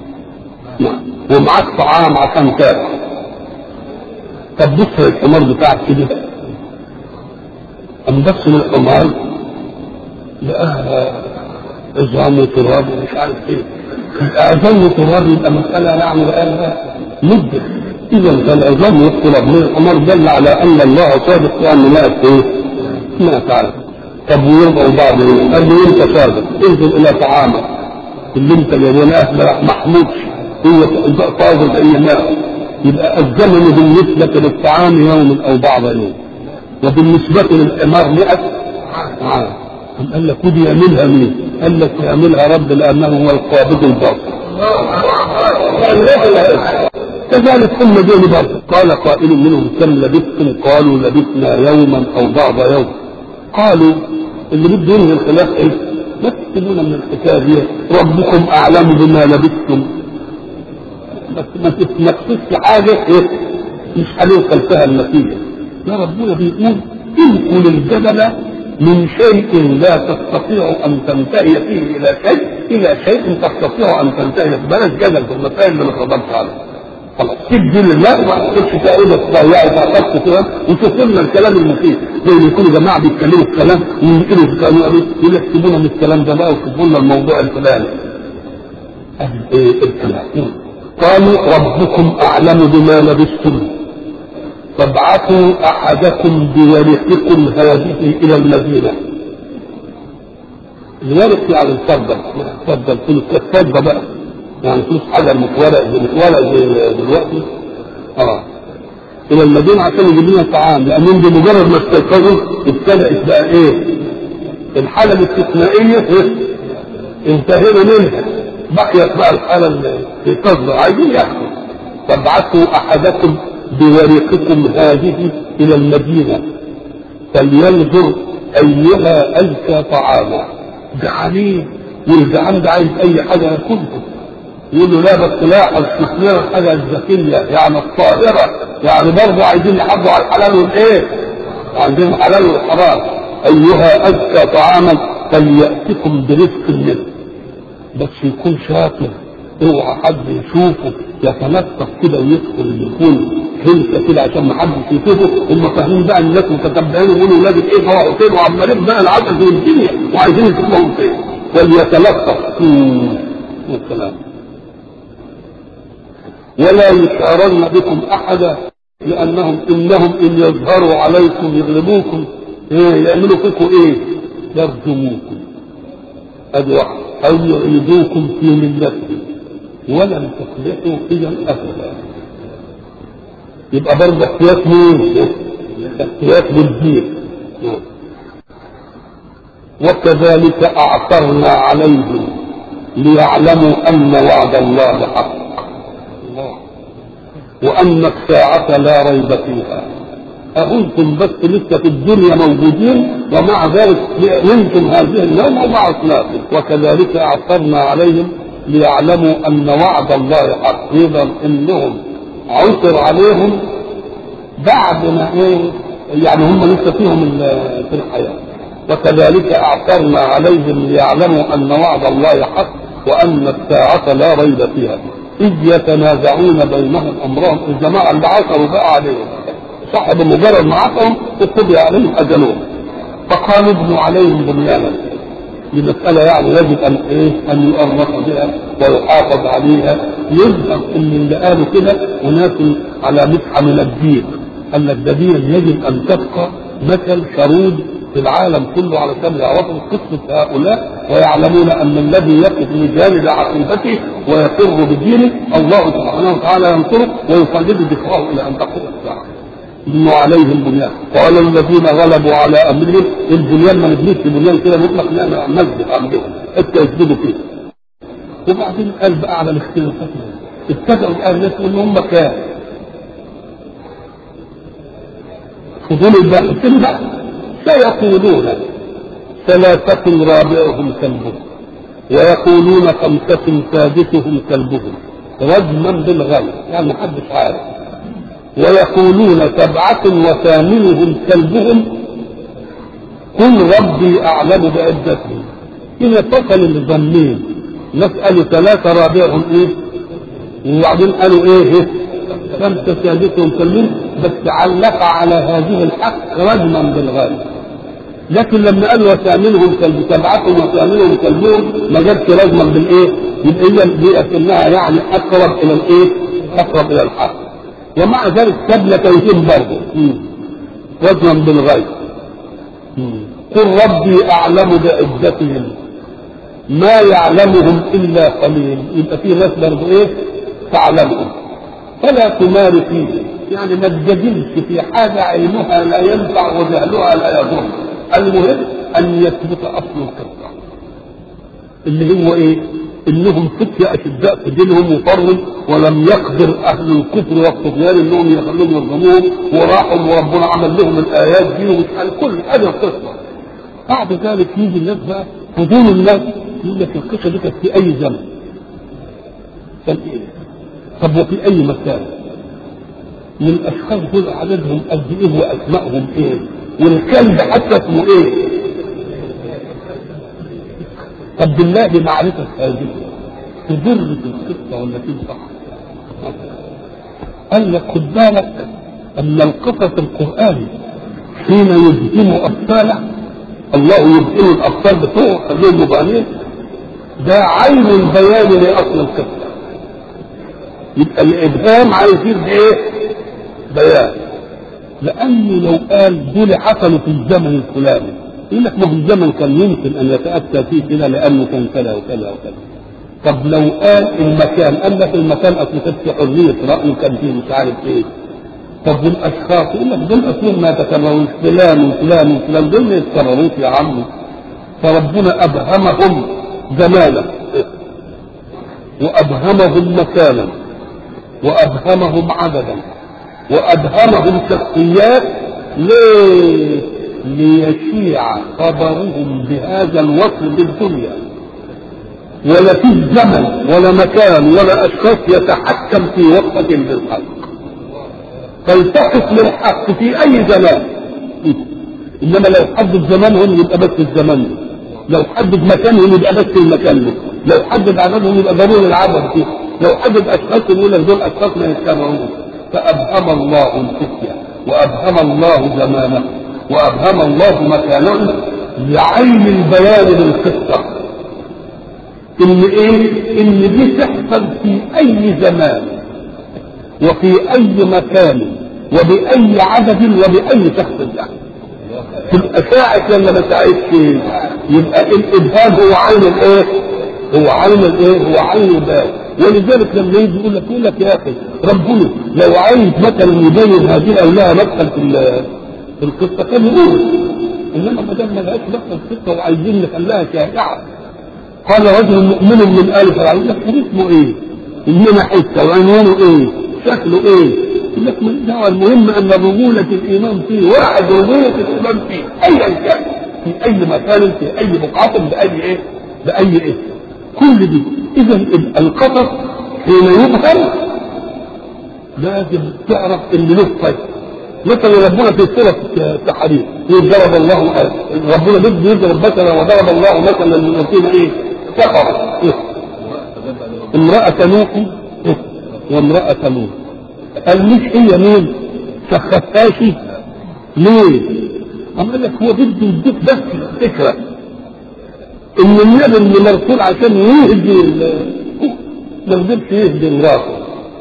ومعك طعام عشان تاكل طب بص الحمار بتاعك كده قام بص للحمار لقاها عظام وتراب ومش عارف ايه العظام وتراب يبقى مساله يعني بقى لها مده إذا فالعظام يقتل من الحمار دل على أن الله صادق في أن ما إيه؟ ما فعل طب ويرضوا بعض قال له أنت صادق انزل إلى طعامك اللي أنت جايبه لا محمود هو صادق أي ماء يبقى الزمن بالنسبة للطعام يوم أو بعض يوم وبالنسبة للحمار مئة عام قال لك ودي يعملها مين؟ قال لك يعملها رب لأنه هو القابض الباطل كذلك هم دول برضه قال قائل منهم كم لبثتم قالوا لبثنا يوما او بعض يوم قالوا اللي بده ينهي الخلاف ايه؟ ما تكتبون من الحكايه دي ربكم اعلم بما لبثتم بس ما تنفذش حاجه ايه؟ مش هنوصل فيها النتيجه يا ربنا بيقول انقل الجبل من شيء لا تستطيع ان تنتهي فيه الى شيء الى شيء تستطيع ان تنتهي بلاش جدل في المسائل اللي خطبت عنها خلاص سيب دين الله وما تقولش تقعد تضيعي تعقدت كده وشوف لنا الكلام المفيد زي ما يكونوا جماعه بيتكلموا في كلام وينقلوا في كلام يقول يكتبونا من الكلام ده بقى ويكتبوا لنا الموضوع الفلاني ايه الكلام قالوا ربكم اعلم بما لبثتم فابعثوا احدكم بورقكم هذه الى المدينه الورق يعني الفضه الفضه فلوس الفضه بقى يعني فلوس حجر متورق متورق زي دلوقتي اه الى المدينه عشان يجيب لنا طعام لانهم بمجرد ما استيقظوا ابتدات بقى ايه الحاله الاستثنائيه انتهينا منها بقيت بقى الحاله اللي تصدر عايزين ياخدوا فابعثوا احدكم بورقكم هذه الى المدينه فلينظر ايها ازكى طعاما جعانين والجعان ده عايز اي حاجه ياكلها يقول له لا بس لاحظ شفنا الحاجه الذكيه يعني الطائره يعني برضه عايزين يحافظوا على الحلال والايه؟ عايزين الحلال والحرام ايها ازكى طعاما فلياتكم برزق منه بس يكون شاطر اوعى حد يشوفه يتلطف كده ويدخل يكون هلكه كده عشان ما حدش يشوفه هم فاهمين بقى الناس متتبعين ويقولوا ولاد ايه روحوا فين وعمالين بقى العسل والدنيا وعايزين يشوفوهم فين وليتلطف والسلام ولا يشعرن بكم احدا لانهم انهم ان يظهروا عليكم يغلبوكم ايه يعملوا فيكم ايه يرجموكم ادي واحد او يعيدوكم في ملتهم ولن تفلحوا اذا ابدا يبقى برضه احتياط مين؟ احتياط بالدين وكذلك اعثرنا عليهم ليعلموا ان وعد الله حق وأن الساعة لا ريب فيها أأنتم بس لسه في الدنيا موجودين ومع ذلك نمتم هذه اليوم وبعثناكم وكذلك أعثرنا عليهم ليعلموا أن وعد الله حق إذا إنهم عثر عليهم بعد ما إيه يعني هم لسه فيهم في الحياة وكذلك أعثرنا عليهم ليعلموا أن وعد الله حق وأن الساعة لا ريب فيها إذ يتنازعون بينهم أمرهم الجماعة اللي عثروا بقى عليهم صاحب مجرد ما عثرهم اتبع عليهم أجلهم فقالوا ابنوا عليهم بنيانا لمسألة يعني يجب أن إيه أن يؤرخ بها ويحافظ عليها يظهر أن اللي قالوا كده أناس على مسحة من الدين أن الدين يجب أن تبقى مثل شرود في العالم كله علشان يعرفوا قصة هؤلاء ويعلمون أن الذي يقف لجانب عقيدته ويقر بدينه الله سبحانه وتعالى ينصره ويخلد ذكره إلى أن تقوم الساعة إنه عليهم بنيان قال الذين غلبوا على أمرهم البنيان ما نبنيش بنيان كده مطلق نعمل مسجد عندهم حتى يسجدوا فيه وبعدين قال بقى على الاختلافات ابتدأوا الآن الناس إن هم كام فضول البحث بقى سيقولون ثلاثة رابعهم كلبهم ويقولون خمسة سادسهم كلبهم رجما بالغيب يعني محدش عارف ويقولون سبعة وثامنهم كلبهم قل ربي أعلم بعدتهم هنا فصل الظنين نسأل ثلاثة رابعهم إيه وبعدين قالوا إيه خمسة سادسهم كلبهم بس علق على هذه الحق رجما بالغيب لكن لما قال وثامنهم كلب سبعتهم وثامنهم كلبهم ما جابش رجما بالايه؟ يبقى اذا دي اكنها يعني اقرب الى الايه؟ اقرب الى الحق ومع ذلك سبل توهين برضه وزنا بالغيب قل ربي اعلم بعدتهم ما يعلمهم الا قليل يبقى في ناس برضه ايه تعلمهم فلا تمار فيه يعني ما تجادلش في حاجه علمها لا ينفع وجهلها لا يضر المهم ان يثبت اصل القصه اللي هو ايه انهم فتية اشداء في دينهم وفرهم ولم يقدر اهل الكفر والطغيان انهم يخلوهم يرجموهم وراحوا وربنا عمل لهم الايات دي ومش عارف كل هذه القصه بعد ذلك يجي الناس بقى فضول الناس يقول لك القصه دي كانت في اي زمن كان ايه طب وفي اي مكان من الاشخاص دول عددهم قد ايه واسمائهم ايه والكلب حتى اسمه ايه طب بالله معرفة هذه تضر في القصة ولا تنفع؟ قال لك خد بالك أن القصص القرآني حين يبهم أطفاله الله يبهم الأطفال بتوعه خليهم مبانين ده عين البيان لأصل القصة يبقى الإبهام عايز يبقى إيه؟ بيان لأنه لو قال دول حصلوا في الزمن الفلاني يقول لك ما هو الزمن كان يمكن ان يتاتى فيه كده لانه كان كذا وكذا وكذا طب لو قال المكان قال لك المكان اصل كانت في حريه راي وكان فيه مش عارف ايه طب والاشخاص يقول لك دول اصلا ما يتكرروش فلان وفلان وفلان دول ما يتكرروش يا عم فربنا ابهمهم زمانا وابهمهم مكانا وابهمهم عددا وابهمهم شخصيات ليه ليشيع خبرهم بهذا الوصف بالدنيا ولا في زمن ولا مكان ولا اشخاص يتحكم في وقفة بالحق فالتحق للحق في اي زمان انما لو حدد زمانهم يبقى بس الزمان لو حدد مكانهم يبقى بس المكان ده لو حدد عددهم يبقى ضروري العدد فيه لو حدد اشخاص يقول لك دول اشخاص ما يتكررون فابهم الله الفتيه وابهم الله زمانه وابهم الله مكانه لعين البيان للقصه ان ايه ان دي تحصل في اي زمان وفي اي مكان وباي عدد وباي شخص يعني تبقى ساعة ولا ما ساعدش يبقى الابهام هو عين الايه هو عين الايه هو عين الباب ولذلك لما يجي يقول لك يقول لك يا اخي ربنا لو عايز مثلا يبين هذه او لها مدخل في في القصه كان يقول انما ما دام ما لهاش مدخل في القصه وعايزين نخليها شائعه قال رجل مؤمن من ال فرعون لك اسمه ايه؟ انما حته وعنوانه ايه؟ شكله ايه؟ يقول لك من دعوه المهم ان رجوله الايمان فيه واحد رجوله الايمان فيه ايا كان في اي مكان في اي بقعه باي ايه؟ باي ايه؟ كل دي اذا القصص حين يظهر لازم تعرف ان له طيب مثلا ربنا في سوره التحريم ضرب الله ربنا بده يضرب مثلا وضرب الله مثلا للذين ايه؟ كفروا إيه؟ امرأة نوح إيه؟ وامرأة نوح قال مش هي مين؟ سخفاشي ليه؟ قال لك هو بده يديك بس فكره ان النبي اللي مرسول عشان يهدي ما قدرش يهدي مراته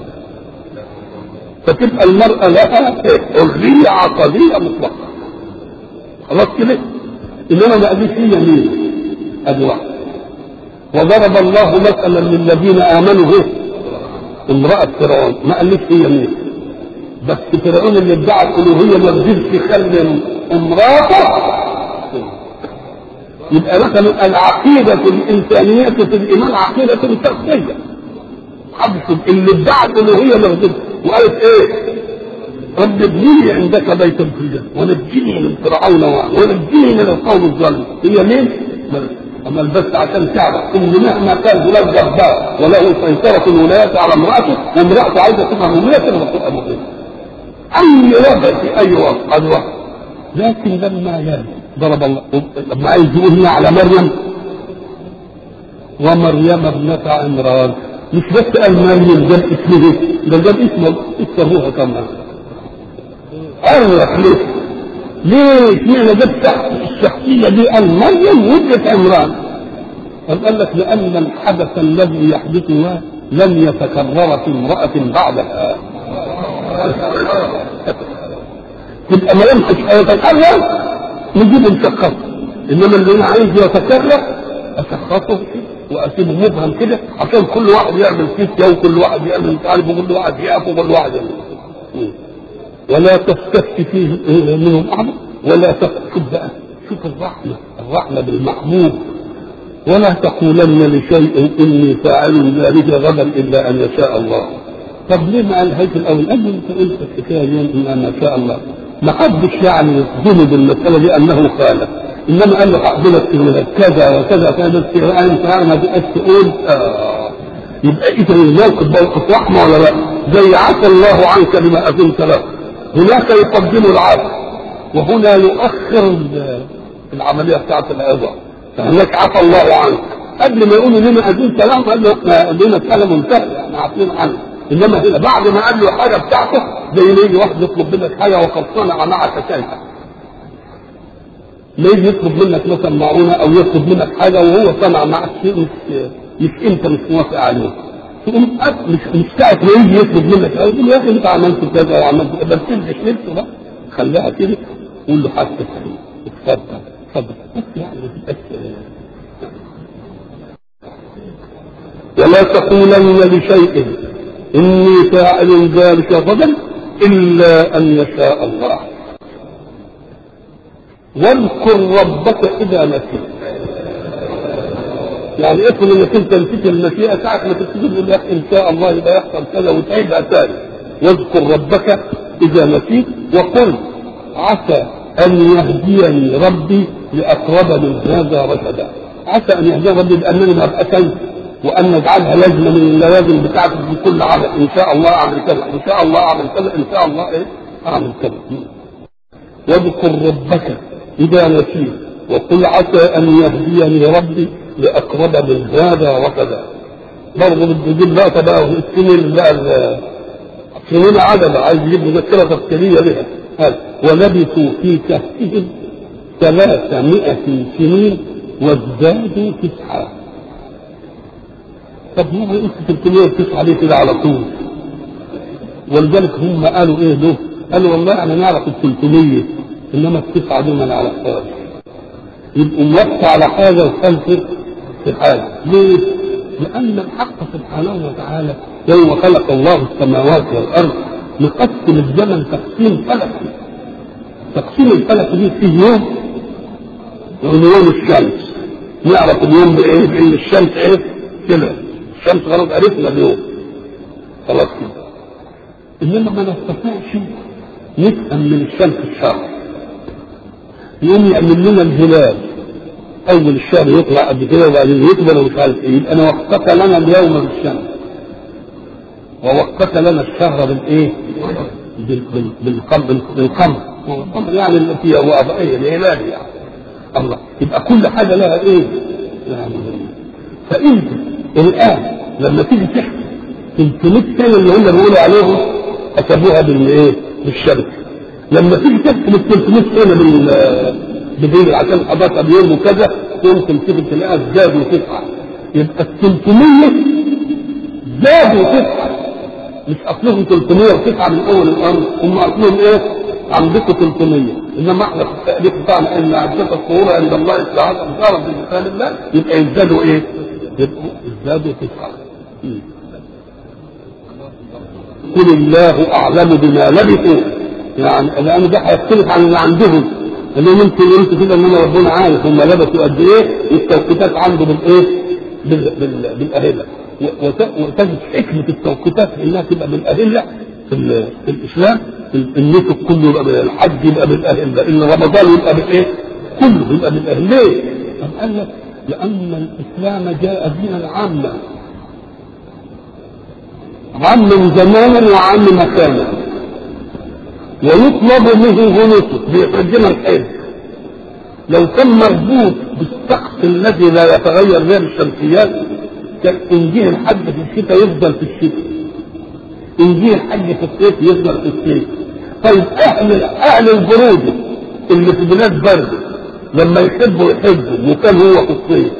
فتبقى المرأة لها حرية عقدية مطلقة خلاص كده انما ما قالش هي مين ادي واحد وضرب الله مثلا للذين امنوا به امرأة فرعون ما قالش هي مين بس فرعون اللي ادعى الالوهية ما قدرش يخلي امراته يبقى مثلا العقيدة الإنسانية في الإيمان عقيدة شخصية حدث اللي ادعى الألوهية مغضب وقالت إيه؟ رب ابني لي عندك بيتا في الجنة ونجني من فرعون ونجني من القوم الظالم هي مين؟ أما بس عشان تعرف إن مهما كان فلان جبار وله سيطرة الولايات على امرأته وامرأته عايزة تبقى مملكة تبقى مملكة أي وضع في أي وضع هذا وضع لكن لما يرد ضرب الله لما عايز يقول هنا على مريم ومريم ابنة عمران مش بس قال مريم جاب اسمه ده جاب اسمه اسمه كمان عرف ليه ليه اشمعنى جاب الشخصية دي قال مريم وابنة عمران قال لك لأن الحدث الذي يحدث لن يتكرر في امرأة بعدها تبقى ما يمسك يتكرر نجيب نشخصه انما اللي انا عايز يتكرر اشخصه واسيبه مبهم كده عشان كل واحد يعمل كيس وكل واحد يعمل مش عارف وكل واحد يقف وكل واحد يعمل ولا تستفتي فيه منهم احد ولا شوف بقى شوف الرحمه الرحمه بالمحبوب ولا تقولن لشيء اني فاعل ذلك غدا الا ان يشاء الله طب ليه ما قالهاش الاول؟ قال انت قلت الحكايه دي ان ما شاء الله ما حدش يعني يصدم بالمساله دي انه خالف انما قال له اقبلك كذا وكذا كذا بس انت ما تبقاش تقول آه يبقى اذا الموقف موقف رحمه ولا لا؟ زي عفى الله عنك بما اذنت له هناك يقدم العفو وهنا يؤخر العمليه بتاعت العظه فهناك عفى الله عنك قبل ما يقولوا لما اذنت لهم قال له لنا كلام منتهي احنا عارفين عنه انما هنا بعد ما قال له حاجه بتاعته زي ما يجي واحد يطلب منك حاجه وقد صنع معك شيئا ما يجي يطلب منك مثلا معونه او يطلب منك حاجه وهو صنع معك شيء مش مش انت مش موافق عليه تقوم مش مش ساعه ما يجي يطلب منك حاجه يقول يا اخي انت عملت كذا وعملت كذا بس تلبس نفسه بقى خليها كده قول له حتى اتفضل اتفضل بس يعني ما تبقاش ولا تقولن لشيء إني فاعل ذلك غدا إلا أن يشاء الله واذكر ربك إذا نسيت يعني افرض انك انت نسيت المشيئه ساعه ما تكتب له ان شاء الله يبقى يحصل كذا وتعيدها ثاني واذكر ربك اذا نسيت وقل عسى ان يهديني ربي لاقرب من هذا رشدا عسى ان يهديني ربي بانني ما ابقى كنت وان نجعلها لازمه من اللوازم بتاعتك في كل عمل ان شاء الله اعمل كذا ان شاء الله اعمل كذا ان شاء الله ايه اعمل كذا واذكر ربك اذا نسيت وقل عسى ان يهديني ربي لاقرب من هذا رشدا برضه بده يجيب لقطه بقى السنين بقى سنين عدد عايز يجيب مذكره تفسيريه لها هذا ولبثوا في كهفهم ثلاثمائة سنين وازدادوا تسعة طب هو انت 309 ليه كده على طول ولذلك هم قالوا ايه له قالوا والله احنا نعرف ال 300 انما التسعه دول ما نعرفهاش يبقوا موقع على حاجه وخلفه في حاجه ليه؟ لان الحق سبحانه وتعالى يوم خلق الله السماوات والارض مقسم الزمن تقسيم فلكي تقسيم الفلك دي فيه يوم يوم الشمس نعرف اليوم بايه؟ بان الشمس ايه؟ كده الشمس خلاص عرفنا اليوم خلاص كده انما ما نستطيعش نفهم من الشمس الشهر يقوم يعمل لنا الهلال اول الشهر يطلع قد كده وبعدين يكبر ومش عارف ايه يبقى انا وقت لنا اليوم بالشمس ووقت لنا الشهر بالايه؟ بالقمر بالقمر القمر يعني التي هو ايه الهلال يعني الله يبقى كل حاجه لها ايه؟ يعني فانت الان لما تيجي تحكي 300 سنه اللي هم بيقولوا عليهم حسبوها بالايه؟ بالشمس لما تيجي تحكي ال 300 سنه بال بدين عشان حضرتها بيوم وكذا يمكن تيجي تلاقيها زادوا تسعه يبقى ال 300 زادوا تسعه مش اصلهم 309 من اول الامر هم اصلهم ايه؟ عندكم 300 انما احنا في التأليف بتاعنا ان عدة الصورة عند الله استعاذ مجرد بمثال الله يبقى يزدادوا ايه؟ يبقوا يزدادوا تسعة قل الله اعلم بما لبثوا يعني لان ده هيختلف عن اللي عندهم اللي ممكن يمكن كده ان ربنا عارف هم لبثوا قد ايه التوقيتات عنده بالايه؟ بال بال بالاهله وتجد حكمه التوقيتات انها تبقى بالاهله في, في الاسلام النسك كله يبقى بالحج يبقى بالاهله ان رمضان يبقى بالايه؟ كله يبقى بالاهله ليه؟ قال لك لان الاسلام جاء دينا عاما عام زمانا وعام مكانا ويطلب منه غلطه بيقدم الحج لو كان مربوط بالسقف الذي لا يتغير غير الشمسيات كان انجيل الحج في الشتاء يفضل في الشتاء انجيل الحج في الصيف يفضل في الصيف طيب اهل اهل البرود اللي في بلاد برد لما يحبوا يحبوا وكان هو في الصيف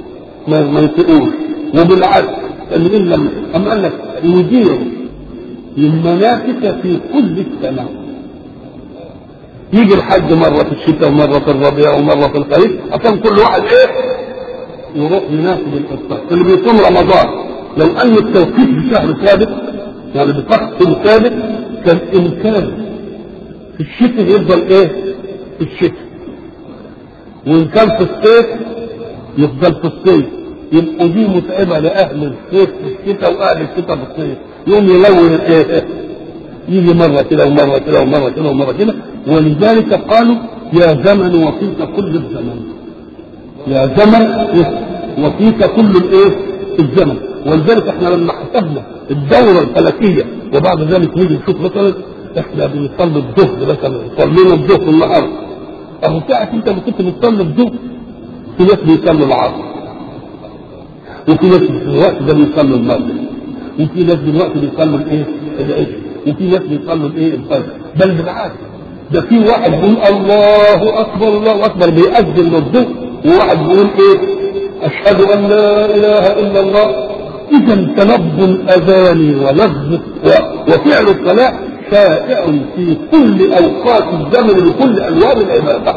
ما ما يطيقوش وبالعكس اللي لما اما قال لك يدير المناسك في كل السنة يجي الحج مرة في الشتاء ومرة في الربيع ومرة في الخريف عشان كل واحد ايه يروح يناسب الإفطار اللي بيصوم رمضان لو أن التوقيت بشهر ثابت يعني بفصل ثابت كان إمكان في الشتاء يفضل ايه في الشتاء وإن كان في الصيف يفضل في الصيف يبقوا دي متعبة لأهل الصيف في الشتاء وأهل الشتاء في الصيف يوم يلون الايه يجي مرة كده ومرة كده ومرة كده ومرة كده ولذلك قالوا يا زمن وفيك كل الزمن يا زمن وفيك كل الايه الزمن ولذلك احنا لما حسبنا الدورة الفلكية وبعد ذلك نيجي نشوف مثلا احنا بنصلي الظهر مثلا صلينا الظهر النهارده اهو ساعة انت ما كنت بتصلي الظهر في ناس بيصلوا العصر وفي ناس في الوقت ده بيصلوا المغرب وفي ناس دلوقتي بيصلوا الايه؟ العشاء وفي ناس بيصلوا الايه؟ الفجر بل بالعكس ده في واحد بيقول الله اكبر الله اكبر بيأذن للظهر وواحد بيقول ايه؟ اشهد ان لا اله الا الله اذا تلبي الاذان ولفظ وفعل الصلاه شائع في كل اوقات الزمن بكل الوان العباده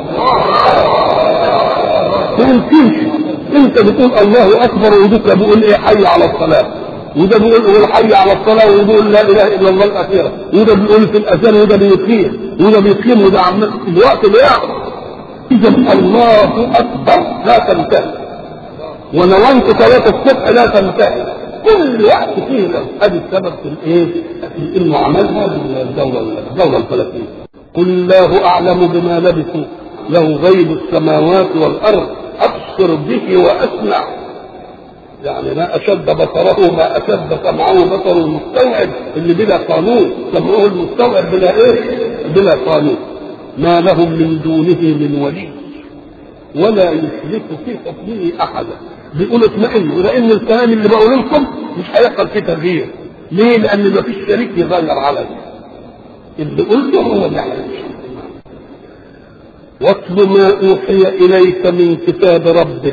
ما يمكنش انت بتقول الله اكبر وذكر بيقول ايه حي على الصلاه وده بيقول هو حي على الصلاه ويقول لا اله الا الله الاخيره وده بيقول في الاذان وده بيقيم وده بيقيم وده عمال في الوقت اللي يعرف اذا الله اكبر لا تنتهي ونويت صلاه الصبح لا تنتهي كل وقت فيه له ادي السبب في الايه؟ في انه عملها بالدوله الدوله الفلكيه قل الله اعلم بما لبثوا له غيب السماوات والارض ابصر به واسمع يعني ما اشد بصره ما اشد سمعه بصر المستوعب اللي بلا قانون سمعه المستوعب بلا ايه؟ بلا قانون ما لهم من دونه من ولي ولا يشرك في حكمه احدا بيقولوا اطمئنوا لان الكلام اللي بقوله لكم مش هيحصل فيه تغيير ليه؟ لان ما فيش شريك يغير على اللي قلته هو اللي هيمشي واتل ما اوحي اليك من كتاب ربك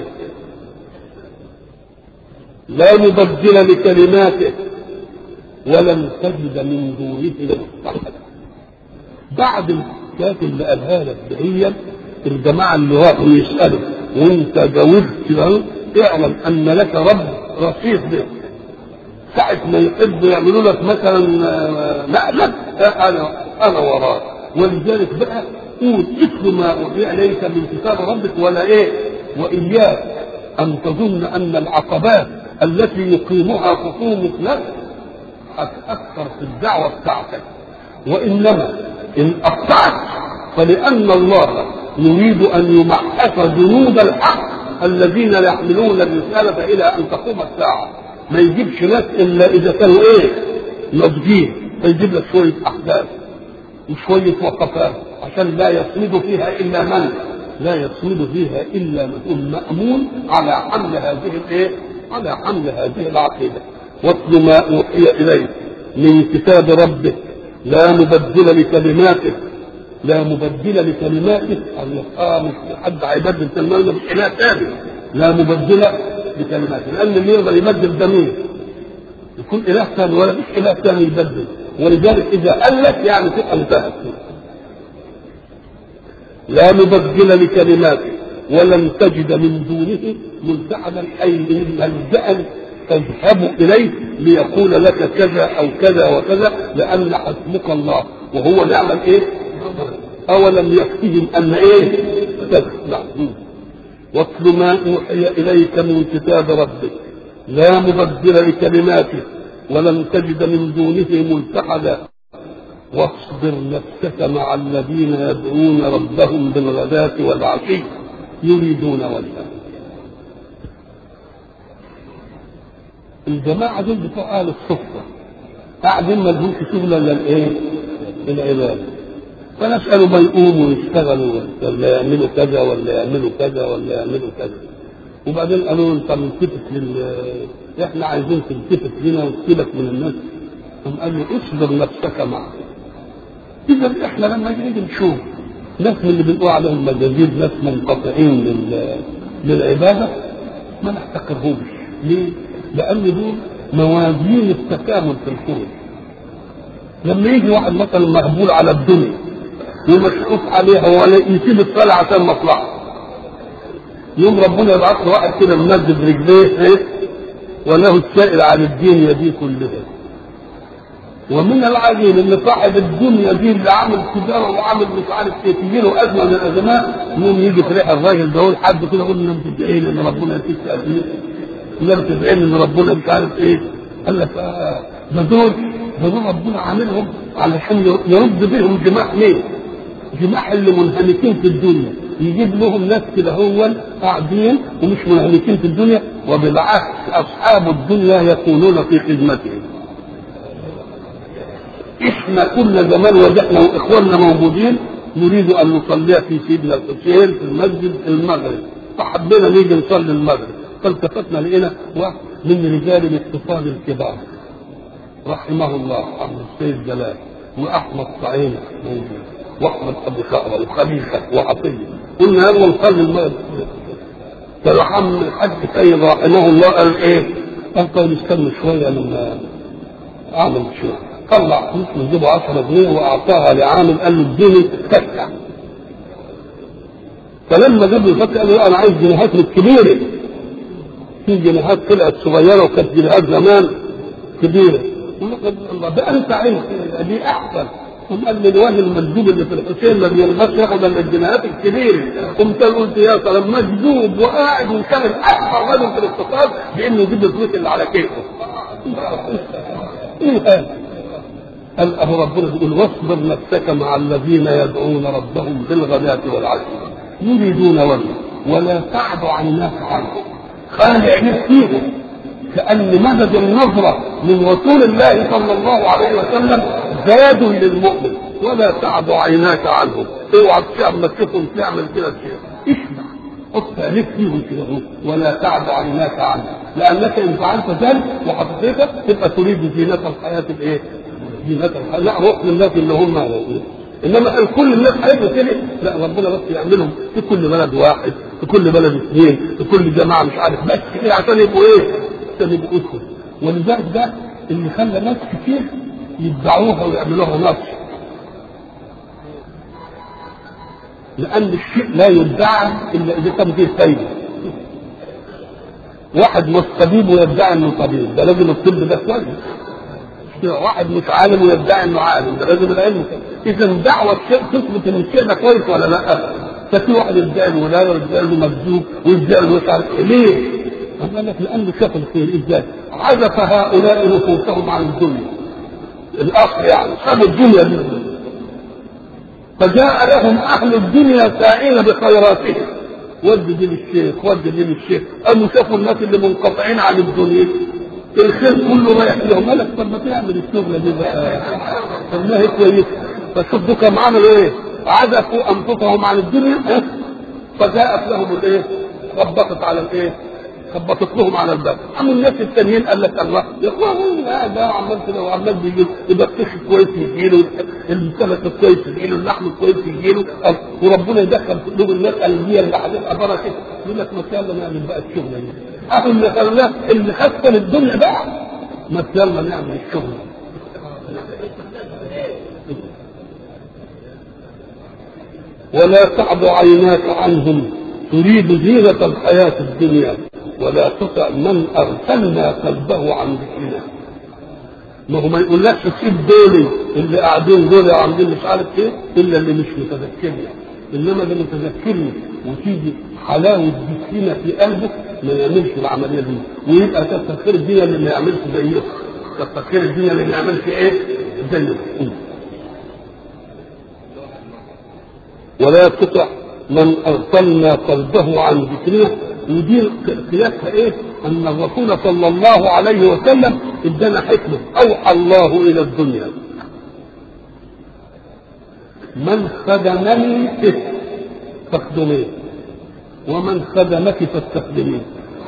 لا مبدل لكلماته ولن تجد من دونه مستحدا بعد الكتاب اللي قالها لك هي الجماعه اللي راحوا يسالوا وانت جاوبت اعلم ان لك رب رصيد به ساعة ما يحبوا يعملوا لك مثلا مقلب انا انا وراك ولذلك بقى قول اتل ما اوحي اليك من كتاب ربك ولا ايه واياك ان تظن ان العقبات التي يقيمها خصومك لك هتاثر في الدعوه بتاعتك وانما ان اقطعت فلان الله يريد ان يمحص جنود الحق الذين يحملون الرساله الى ان تقوم الساعه ما يجيبش ناس الا اذا كانوا ايه ناضجين فيجيب لك شويه احداث وشويه وقفات عشان لا يصمد فيها الا من لا يصمد فيها الا من مامون على حمل هذه الايه على حمل هذه العقيده واتل ما اوحي اليك من كتاب ربك لا مبدل لكلماته لا مبدل لكلماته اه مش حد هيبدل كلماته مش اله ثاني لا مبدل لكلماته لان اللي يقدر يبدل ده مين؟ يكون اله ثاني ولا مش اله ثاني يبدل ولذلك اذا قال لك يعني تبقى انتهت لا مبدل لكلماته ولن تجد من دونه ملتحدا اي ملجا تذهب اليه ليقول لك كذا او كذا وكذا لان حسبك الله وهو نعم ايه؟ اولم يكفيهم ان ايه؟ تسمع واتل ما اوحي اليك من كتاب ربك لا مبدل لكلماته ولن تجد من دونه ملتحدا واصبر نفسك مع الذين يدعون ربهم بالغداة والعشي يريدون وجهه الجماعة دول بتوع أهل الصفة قاعدين ما لهمش شغل إلا الإيه؟ العبادة فنسأل ما يقوموا ويشتغلوا ولا يعملوا كذا ولا يعملوا كذا ولا يعملوا كذا وبعدين قالوا انت ملتفت لل احنا عايزين تلتفت لنا وتسيبك من الناس قام قال له اصبر نفسك معه اذا احنا لما نيجي نشوف ناس من اللي بنقول عليهم مجازيد ناس منقطعين لل... للعباده ما نحتقرهمش ليه؟ لان دول موازين التكامل في الكون لما يجي واحد مثلا مقبول على الدنيا ومشحوف عليها ولا يسيب الصلاه عشان مصلحه يوم ربنا يبعث له واحد كده منزل رجليه ايه وله السائل عن الدنيا دي كلها ومن العجيب ان صاحب الدنيا دي اللي عامل تجاره وعامل مش عارف ايه تجي له ازمه من الازمات يوم يجي في ريح الراجل ده يقول حد كده يقول له انت بتدعي لي ان ربنا يديك تأثير لا بتدعي لي ان ربنا مش عارف ايه قال لك آه ده دول ده دول ربنا عاملهم علشان يرد بهم جماح مين؟ جماح اللي منهمكين في الدنيا يجيب لهم ناس كده هو قاعدين ومش منهمكين في الدنيا وبالعكس اصحاب الدنيا يكونون في خدمتهم احنا كل زمان وجدنا واخواننا موجودين نريد ان نصلي في سيدنا الحسين في المسجد المغرب فحبينا نيجي نصلي المغرب فالتفتنا لقينا واحد من رجال الاقتصاد الكبار رحمه الله عبد السيد جلال واحمد صعيد موجود واحمد ابو شعبه وخليفه وعطيه قلنا يلا نصلي المغرب فراح الحاج سيد رحمه الله قال ايه؟ قال طيب استنى شويه لما اعمل شويه طلع فلوس من جيبه 10 جنيه واعطاها لعامل قال له اديني فتحه فلما جاب له الفتحه قال له انا عايز جنيهات الكبيره في جنيهات طلعت صغيره وكانت جنيهات زمان كبيره الله ده انت عايز دي احسن ثم قال لي الواد المندوب اللي في الحسين ما بيرضاش ياخد الا الجنيهات الكبيره قمت قلت يا سلام مجذوب وقاعد وكان اكبر رجل في الاقتصاد بانه يجيب الفلوس اللي على كيفه ايه هذا؟ قال أبو ربنا يقول واصبر نفسك مع الذين يدعون ربهم بالغداة والعشي يريدون وجهه ولا تعد عيناك عنهم خلي عينيك فيهم كأن مدد النظرة من رسول الله صلى الله عليه وسلم زاد للمؤمن ولا تعد عيناك عنهم اوعى تعمل تشوفهم تعمل كده شيء اسمع حط عينيك فيهم كده ولا تعد عيناك عنهم لانك ان فعلت ذلك وحقيقه تبقى تريد زينه الحياه الايه؟ زينة الحياة لا روح للناس اللي هم انما قال كل الناس هيبقوا كده لا ربنا بس يعملهم في كل بلد واحد في كل بلد اثنين في كل جماعه مش عارف بس كده عشان يبقوا ايه؟ عشان يبقوا اسود ولذلك ده اللي خلى ناس كتير يدعوها ويعملوها نصر لان الشيء لا يدعى الا اذا كان فيه فايده واحد مش طبيب ويدعي انه طبيب ده لازم الطب ده كويس واحد مش عالم ويدعي انه عالم ده لازم العلم اذا دعوه الشيء تثبت ان الشيء ده كويس ولا لا ففي واحد يدعي الولايه ويدعي له مكذوب ويدعي له مش عارف ليه؟ قال لك لانه شاف الخير ازاي؟ عزف هؤلاء نفوسهم عن الدنيا الاصل يعني سابوا الدنيا دي فجاء لهم اهل الدنيا سائين بخيراتهم ودي دي للشيخ ودي دي للشيخ قاموا شافوا الناس اللي منقطعين عن الدنيا الخير كله رايح لهم قال لك طب ما تعمل الشغله دي بقى طب ما هي كويسه فشوف دول كانوا عملوا ايه؟ عزفوا انفسهم عن الدنيا فجاءت لهم الايه؟ خبطت على الايه؟ خبطت لهم على الباب قاموا الناس التانيين قال لك الله يا اخوان لا ده عمال كده وعمال بيجي يبقى الكشف كويس يجي له السمك الكويس يجي له اللحم الكويس يجي له وربنا يدخل في قلوب الناس اللي اللي هتبقى بركه يقول لك ما يلا نعمل بقى الشغله دي اهو اللي خلاه اللي خسر الدنيا بقى ما يلا نعمل الشغل ولا تعد عيناك عنهم تريد زينة الحياة الدنيا ولا تطع من أغفلنا قلبه عن ذكرنا ما هو ما يقولكش تسيب دول اللي قاعدين دول عاملين مش عارف ايه الا اللي مش متذكرني انما اللي متذكرني وتيجي حلاوه ذكرنا في قلبه ما يعملش العمليه دي ويبقى كتر خير الدنيا اللي ما يعملش زيه كتر خير الدنيا اللي ما يعملش ايه زيه ولا تطع من اغفلنا قلبه عن ذكرنا ودي قياسها ايه؟ ان الرسول صلى الله عليه وسلم ادانا حكمه اوحى الله الى الدنيا من خدمني فاخدميه ومن خدمك فاستخدميه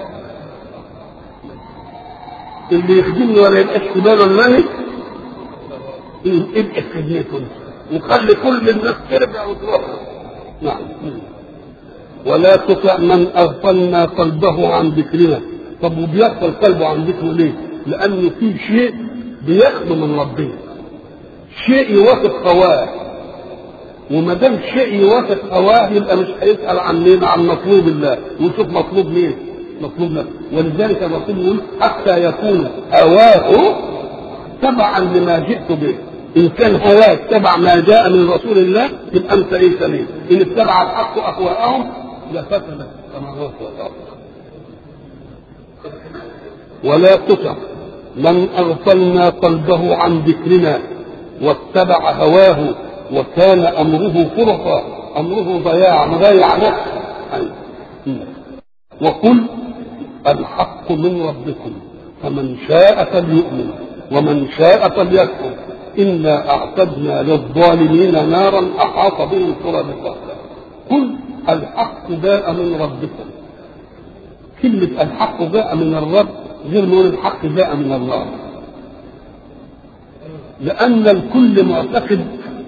اللي يخدمني ولا يبقاش في باله الملك يبقى خدمته وخلي كل الناس ترجع وتروح نعم ولا تطع من اغفلنا قلبه عن ذكرنا طب وبيغفل قلبه عن ذكره ليه؟ لانه في شيء بياخده من ربنا شيء يوافق هواه وما دام شيء يوافق هواه يبقى مش هيسال عن مين عن مطلوب الله ويشوف مطلوب مين مطلوب نفسه ولذلك الرسول يقول حتى يكون هواه تبعا لما جئت به ان كان هواك تبع ما جاء من رسول الله يبقى انت ايه سليم ان اتبع الحق اهواءهم لفسدت السماوات والارض ولا تطع من اغفلنا قلبه عن ذكرنا واتبع هواه وكان امره فرطا امره ضياع مضيع نفسه وقل الحق من ربكم فمن شاء فليؤمن ومن شاء فليكفر انا اعتدنا للظالمين نارا احاط بهم سرادقها قل الحق جاء من ربكم كلمة الحق جاء من الرب غير نقول الحق جاء من الله لأن الكل معتقد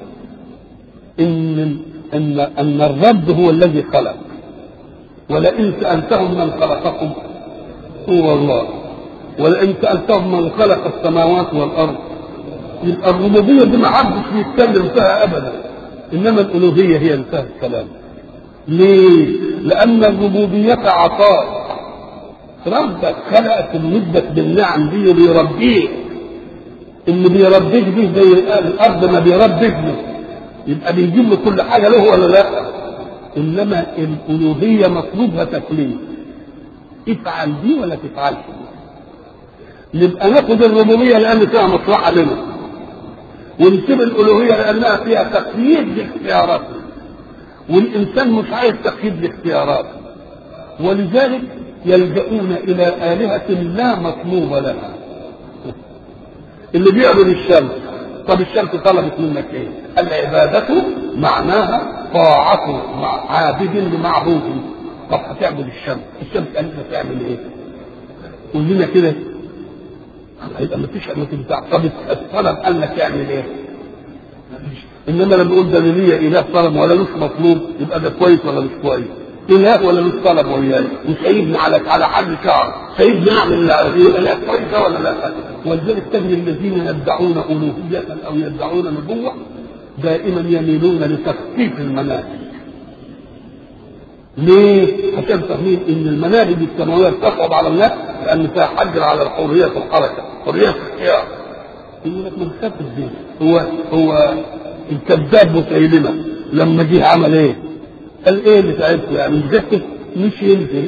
إن أن أن الرب هو الذي خلق ولئن سألتهم من خلقكم هو الله ولئن سألتهم من خلق السماوات والأرض يبقى الربوبية دي ما حدش بيتكلم فيها أبدا إنما الألوهية هي اللي فيها الكلام ليه؟ لأن الربوبية عطاء ربك خلقك ومدك بالنعم دي وبيربيك اللي بيربيك دي زي الأرض ما بيربيك دي يبقى بيجيب له كل حاجة له ولا لا؟ إنما الألوهية مطلوبها تكليف افعل دي ولا تفعلش نبقى ناخد الربوبية لأن فيها مصلحة لنا ونسيب الألوهية لأنها فيها تقييد لاختياراتنا والإنسان مش عايز تقييد لاختياراته ولذلك يلجؤون إلى آلهة لا مطلوب لها اللي بيعبد الشمس طب الشمس طلبت منك ايه؟ العبادة معناها طاعة مع عابد لمعبود طب هتعبد الشمس الشمس قالت لك تعمل ايه؟ قول لنا كده هيبقى ما فيش ما تنفع طب الطلب قال لك يعمل ايه؟ انما لما نقول ده ليا اله طلب ولا لوش مطلوب يبقى ده كويس ولا مش كويس؟ اله ولا لوش طلب وياي وسايبني على على حد شعر سايبني اعمل يبقى لا كويسه ولا لا؟ ولذلك تجد الذين يدعون الوهيه او يدعون نبوه دائما يميلون لتخفيف المناهج ليه؟ عشان فاهمين ان المناهج السماويه تصعب على الناس لان فيها حجر على الحريه في الحركه، حريه في الاختيار. يقول لك ما تخافش دي هو هو الكذاب مسيلمه لما جه عمل ايه؟ قال ايه اللي تعبته يعني مش ذكي مش ينزل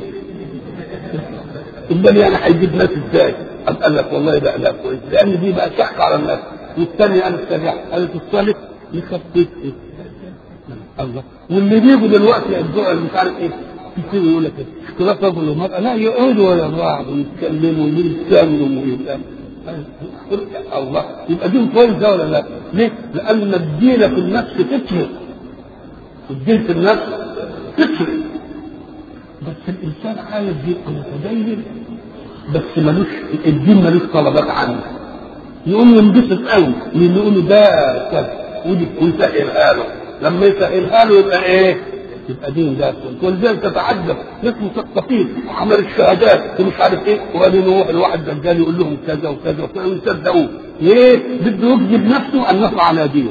امال يعني هيجيب ناس ازاي؟ قام قال لك والله لا لا كويس لان دي بقى شق على الناس والثاني قال السريع قالت الصالح يخفف ايه؟ الله واللي بيجوا دلوقتي يبدوا اللي مش عارف ايه كتير يقول لك اختلاف رجل ومرأة لا يقعدوا ويا بعض ويتكلموا ويتكلموا ويبقى الله يبقى دين كويس ده ولا لا؟ ليه؟ لأن الدين في النفس تفرق الدين في النفس تفرق بس الإنسان عايز يبقى متدين بس ملوش الدين ملوش طلبات عنه يقوم ينبسط قوي لأن يقول له ده كذا ودي ويسهلها له لما يسهلها له يبقى ايه؟ يبقى دين ده ولذلك تتعجب ناس مثقفين وعمل الشهادات ومش عارف ايه وبعدين يروح الواحد دجال يقول لهم كذا وكذا وكذا ويصدقوه ليه؟ بده يجذب نفسه ان يطلع على دينه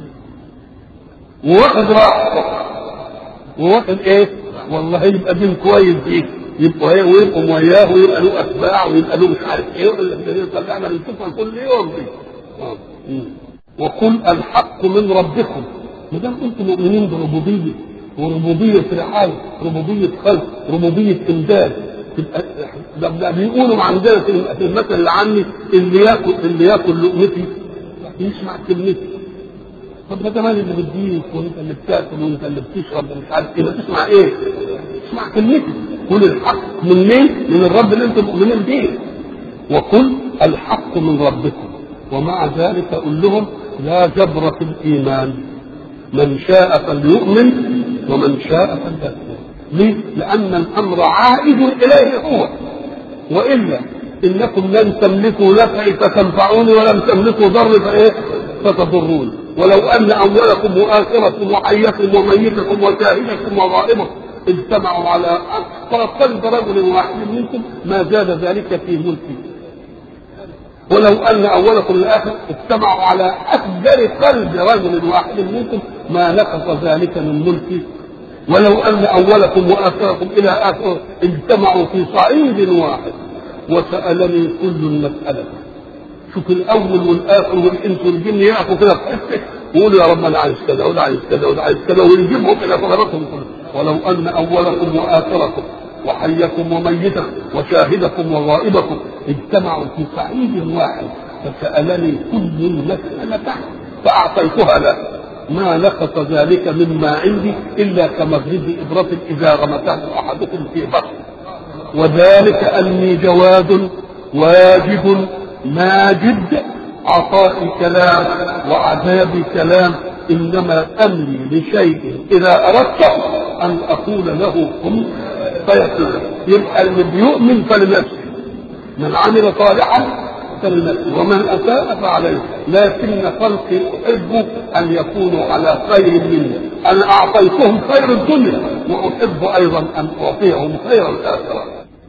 وواخد راحته وواخد ايه؟ والله يبقى دين كويس دي يبقوا ايه ويبقوا وياه ويبقى له اتباع ويبقى له مش عارف ايه واللي طلعنا نشوفها كل يوم دي وقل الحق من ربكم ما دام انتم مؤمنين بربوبيه وربوبيه رعايه ربوبيه خلق ربوبيه امداد تبقى ده, ده بيقولوا عندنا في المثل اللي عني اللي ياكل اللي ياكل لقمتي يسمع كلمتي طب ما ده مال اللي بتديك وانت اللي بتاكل وانت اللي بتشرب ومش عارف ايه تسمع ايه؟ تسمع كلمتي قل الحق من مين؟ من الرب اللي انتم مؤمنين بيه وقل الحق من ربكم ومع ذلك قل لهم لا جبر في الايمان من شاء فليؤمن ومن شاء فليكفر ليه؟ لأن الأمر عائد إليه هو وإلا إنكم لن تملكوا نفعي فتنفعوني ولم تملكوا ضري فإيه؟ فتضروني ولو أن أولكم وآخركم وحيكم وميتكم وشاهدكم وغائبكم اجتمعوا على أكثر قلب رجل واحد منكم ما زاد ذلك في ملكي ولو ان اولكم الاخر اجتمعوا على افجر قلب رجل واحد منكم ما نقص ذلك من ملكي ولو ان اولكم واخركم الى اخر اجتمعوا في صعيد واحد وسالني كل المساله شوف الاول والاخر والانس والجن يقفوا كده في حته ويقولوا يا رب انا عايز كذا وده عايز كذا وده عايز كذا ويجيبهم الى طلباتهم كلها ولو ان اولكم واخركم وحيكم وميتكم وشاهدكم وغائبكم اجتمعوا في صعيد واحد فسالني كل المساله فاعطيتها له ما نقص ذلك مما عندي الا كمغرب ابره اذا غمسه احدكم في بطن وذلك اني جواد واجد ماجد عطائي كلام وعذابي كلام انما امري لشيء اذا اردت ان اقول له كن فيكون يبقى اللي بيؤمن فلنفسه من عمل صالحا فلنفسه ومن اساء فعليه لكن خلقي احب ان يكونوا على خير مني انا اعطيتهم خير الدنيا واحب ايضا ان اعطيهم خير الاخره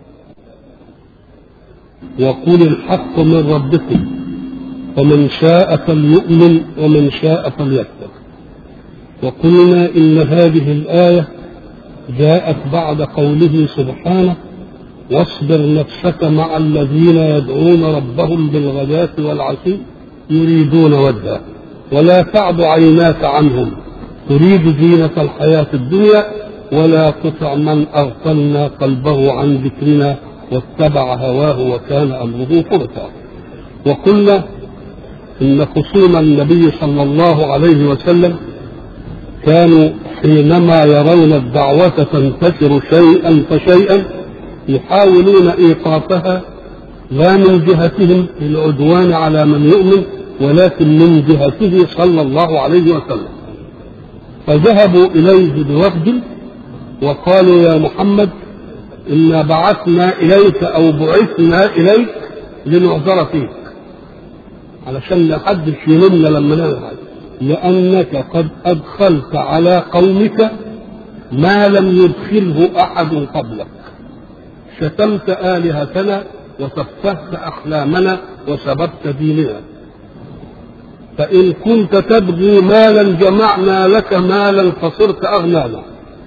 وقل الحق من ربكم فمن شاء فليؤمن ومن شاء فليكفر وقلنا ان هذه الايه جاءت بعد قوله سبحانه واصبر نفسك مع الذين يدعون ربهم بالغداة والعشي يريدون وجهه ولا تعد عيناك عنهم تريد زينة الحياة الدنيا ولا تطع من أغفلنا قلبه عن ذكرنا واتبع هواه وكان أمره فرطا وقلنا إن خصوم النبي صلى الله عليه وسلم كانوا حينما يرون الدعوة تنتشر شيئا فشيئا يحاولون إيقافها لا من جهتهم العدوان على من يؤمن ولكن من جهته صلى الله عليه وسلم فذهبوا إليه بوفد وقالوا يا محمد إنا بعثنا إليك أو بعثنا إليك لنعذر فيك علشان لا حدش يلمنا لما نلعب لأنك قد أدخلت على قومك ما لم يدخله أحد قبلك شتمت آلهتنا وسفهت أحلامنا وسببت ديننا فإن كنت تبغي مالا جمعنا لك مالا فصرت أغنانا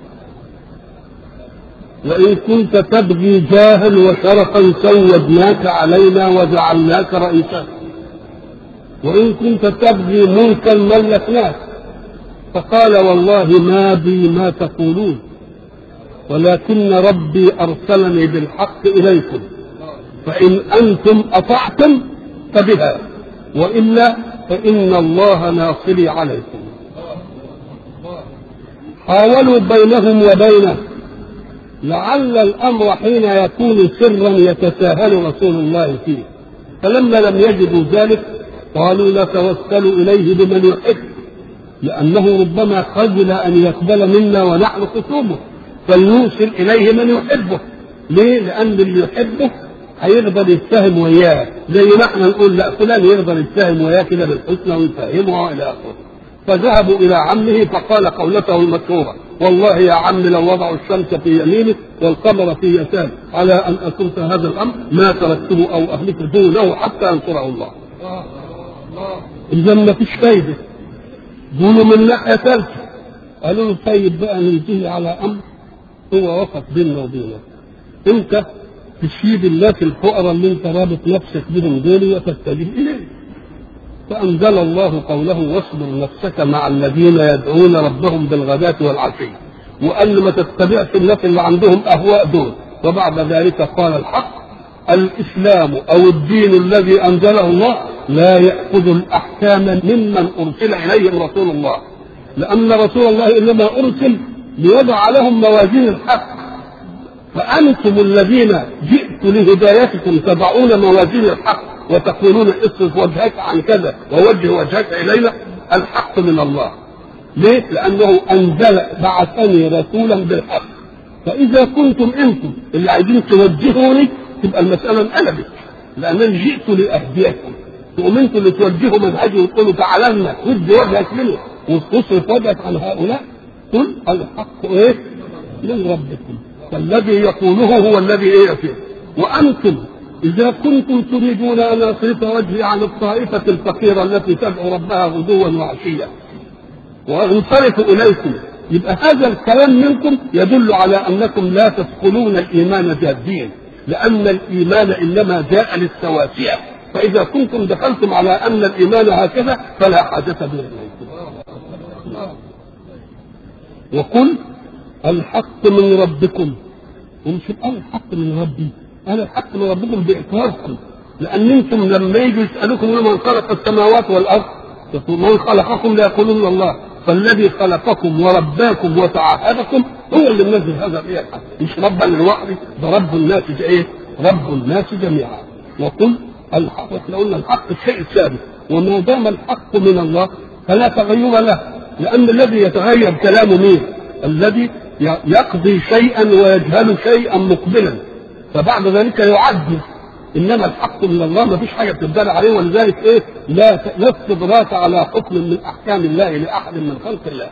وإن كنت تبغي جاها وشرفا سودناك علينا وجعلناك رئيسا وإن كنت تبغي ملكا ملكناك فقال والله ما بي ما تقولون ولكن ربي أرسلني بالحق إليكم فإن أنتم أطعتم فبها وإلا فإن الله ناصري عليكم حاولوا بينهم وبينه لعل الأمر حين يكون سرا يتساهل رسول الله فيه فلما لم يجدوا ذلك قالوا نتوسل إليه بمن يحب لأنه ربما خجل أن يقبل منا ونحن خصومه فلنوصل إليه من يحبه ليه؟ لأن اللي يحبه هيقدر يتفاهم وياه زي ما احنا نقول لا فلان يقدر يتفاهم وياه كده بالحسنى ويفهمه إلى آخره فذهبوا إلى عمه فقال قولته المشهورة والله يا عم لو وضعوا الشمس في يمينه والقمر في يساره على أن أترك هذا الأمر ما تركته أو أهلك دونه حتى ينصره الله إذا ما فيش فايدة قولوا من ناحية ثالثة قالوا له طيب بقى ننتهي على أمر هو وقف بيننا وبينك أنت تشيد الناس الفقراء اللي أنت رابط نفسك بهم دول وتتجه إليه فأنزل الله قوله واصبر نفسك مع الذين يدعون ربهم بالغداة والعشي وقال ما تتبعش الناس اللي عندهم أهواء دول وبعد ذلك قال الحق الإسلام أو الدين الذي أنزله الله لا يأخذ الأحكام ممن أرسل إليهم رسول الله لأن رسول الله إنما أرسل ليضع لهم موازين الحق فأنتم الذين جئت لهدايتكم تضعون موازين الحق وتقولون اصرف وجهك عن كذا ووجه وجهك إلينا الحق من الله ليه؟ لأنه أنزل بعثني رسولا بالحق فإذا كنتم أنتم اللي عايزين توجهوني تبقى المسألة انقلبت لأنني جئت لأهديكم تقوم انتم اللي توجهوا منهجي وتقولوا تعالى لنا ود وجهك منه وتصرف وجهك عن هؤلاء قل الحق ايه؟ من ربكم فالذي يقوله هو الذي ايه فيه وانتم إذا كنتم تريدون أن أصرف وجهي عن الطائفة الفقيرة التي تدعو ربها غدوا وعشيا وانصرف إليكم يبقى هذا الكلام منكم يدل على أنكم لا تدخلون الإيمان جادين لأن الإيمان إنما جاء للسواسية فإذا كنتم دخلتم على أن الإيمان هكذا فلا حاجة به إليكم وقل الحق من ربكم ومش قال الحق من ربي قال الحق من ربكم بإقراركم لأن أنتم لما يجوا يسألوكم من خلق السماوات والأرض من خلقكم ليقولون الله فالذي خلقكم ورباكم وتعهدكم هو اللي منزل هذا الحق مش ربا للوحد ده رب الناس ايه؟ رب الناس جميعا وقل الحق احنا قلنا الحق الشيء الثابت وما دام الحق من الله فلا تغير له لأن الذي يتغير كلامه مين؟ الذي يقضي شيئا ويجهل شيئا مقبلا فبعد ذلك يعدل انما الحق من الله ما فيش حاجه بتبدل عليه ولذلك ايه لا لا استدراك على حكم من احكام الله لاحد من خلق الله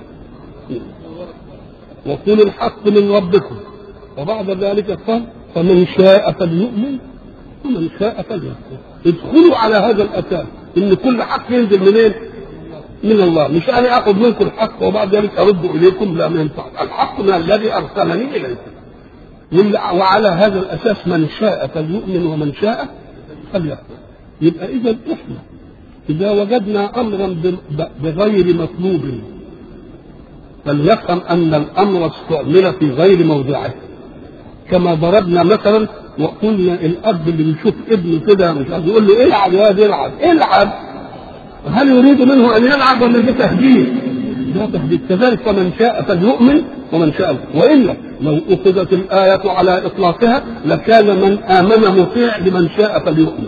وقل الحق من ربكم وبعد ذلك قال فمن شاء فليؤمن ومن شاء فليكفر ادخلوا على هذا الاساس ان كل حق ينزل منين؟ من الله مش انا اخذ منكم الحق وبعد ذلك ارد اليكم لا ما ينفع الحق من الذي ارسلني اليكم وعلى هذا الاساس من شاء فليؤمن ومن شاء فليكفر يبقى اذا احنا اذا وجدنا امرا بغير مطلوب فليفهم ان الامر استعمل في غير موضعه كما ضربنا مثلا وقلنا الاب اللي بيشوف ابنه كده مش عايز يقول له العب يا واد العب العب هل يريد منه ان يلعب ولا ده تهديد؟ ده تهديد كذلك فمن شاء فليؤمن ومن شاء والا لو اخذت الايه على اطلاقها لكان من امن مطيع لمن شاء فليؤمن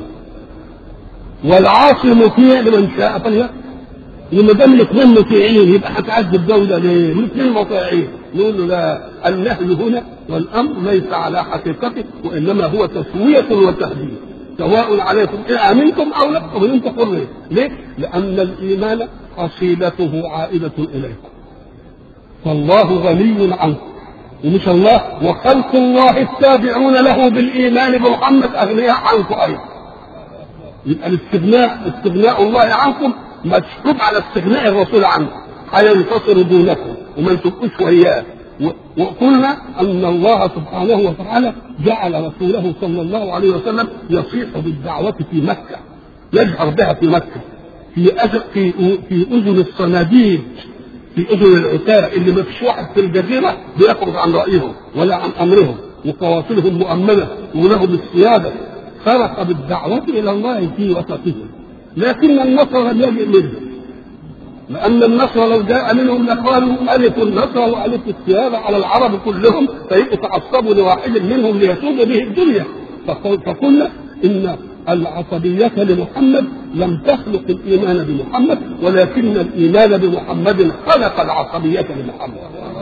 والعاصي مطيع لمن شاء فليؤمن وما دام الاثنين مطيعين يبقى هتعذب دوله ليه؟ الاثنين مطيعين نقول له لا النهي هنا والامر ليس على حقيقته وانما هو تسويه وتهديد سواء عليكم إن امنتم او لا وانتم حرين ليه؟ لان الايمان حصيلته عائده اليكم فالله غني عنكم ومش الله وخلق الله التابعون له بالايمان بمحمد اغنياء عنكم ايضا يبقى الاستغناء استغناء الله عنكم مشروط على استغناء الرسول عنكم هينتصر دونكم وما تبقوش وياه وقلنا ان الله سبحانه وتعالى جعل رسوله صلى الله عليه وسلم يصيح بالدعوه في مكه يجهر بها في مكه في أذن في في اذن الصناديد في اذن العتاة اللي ما فيش واحد في الجزيره بيخرج عن رايهم ولا عن امرهم وقوافلهم مؤمنه ولهم السياده خرق بالدعوه الى الله في وسطهم لكن النصر لم يجئ منهم لأن النصر لو جاء منهم لقالوا ألف النصر وألف السيادة على العرب كلهم فيتعصبوا لواحد منهم ليسود به الدنيا فقلنا إن العصبية لمحمد لم تخلق الإيمان بمحمد ولكن الإيمان بمحمد خلق العصبية لمحمد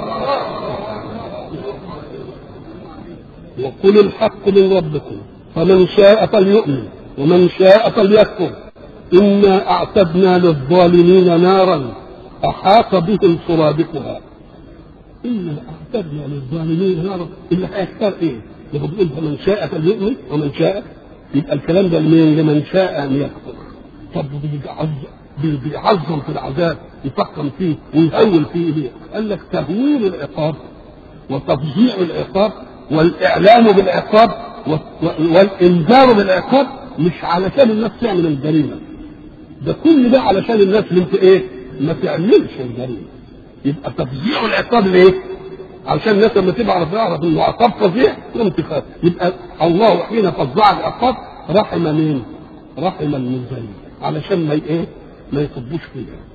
وقل الحق من ربكم فمن شاء فليؤمن ومن شاء فليكفر إنا أعتدنا للظالمين نارا أحاط بهم سرادقها إنا أعتدنا للظالمين نارا اللي هيختار إيه؟ اللي بيقول فمن شاء فليؤمن ومن شاء يبقى الكلام ده لمين؟ لمن شاء أن يكفر طب بيعظم بيعظم في العذاب يفخم فيه ويهول فيه ليه؟ قال لك تهويل العقاب وتفظيع العقاب والإعلام بالعقاب والإنذار بالعقاب مش علشان الناس تعمل الجريمة ده كل ده علشان الناس اللي انت ايه ما تعملش الجريمه يبقى تفظيع العقاب ليه؟ علشان الناس لما تبقى تعرف انه عقاب فظيع تقوم تخاف يبقى الله حين فظع العقاب رحم مين؟ رحم المنزلين علشان ما ايه؟ ما يصبوش فيه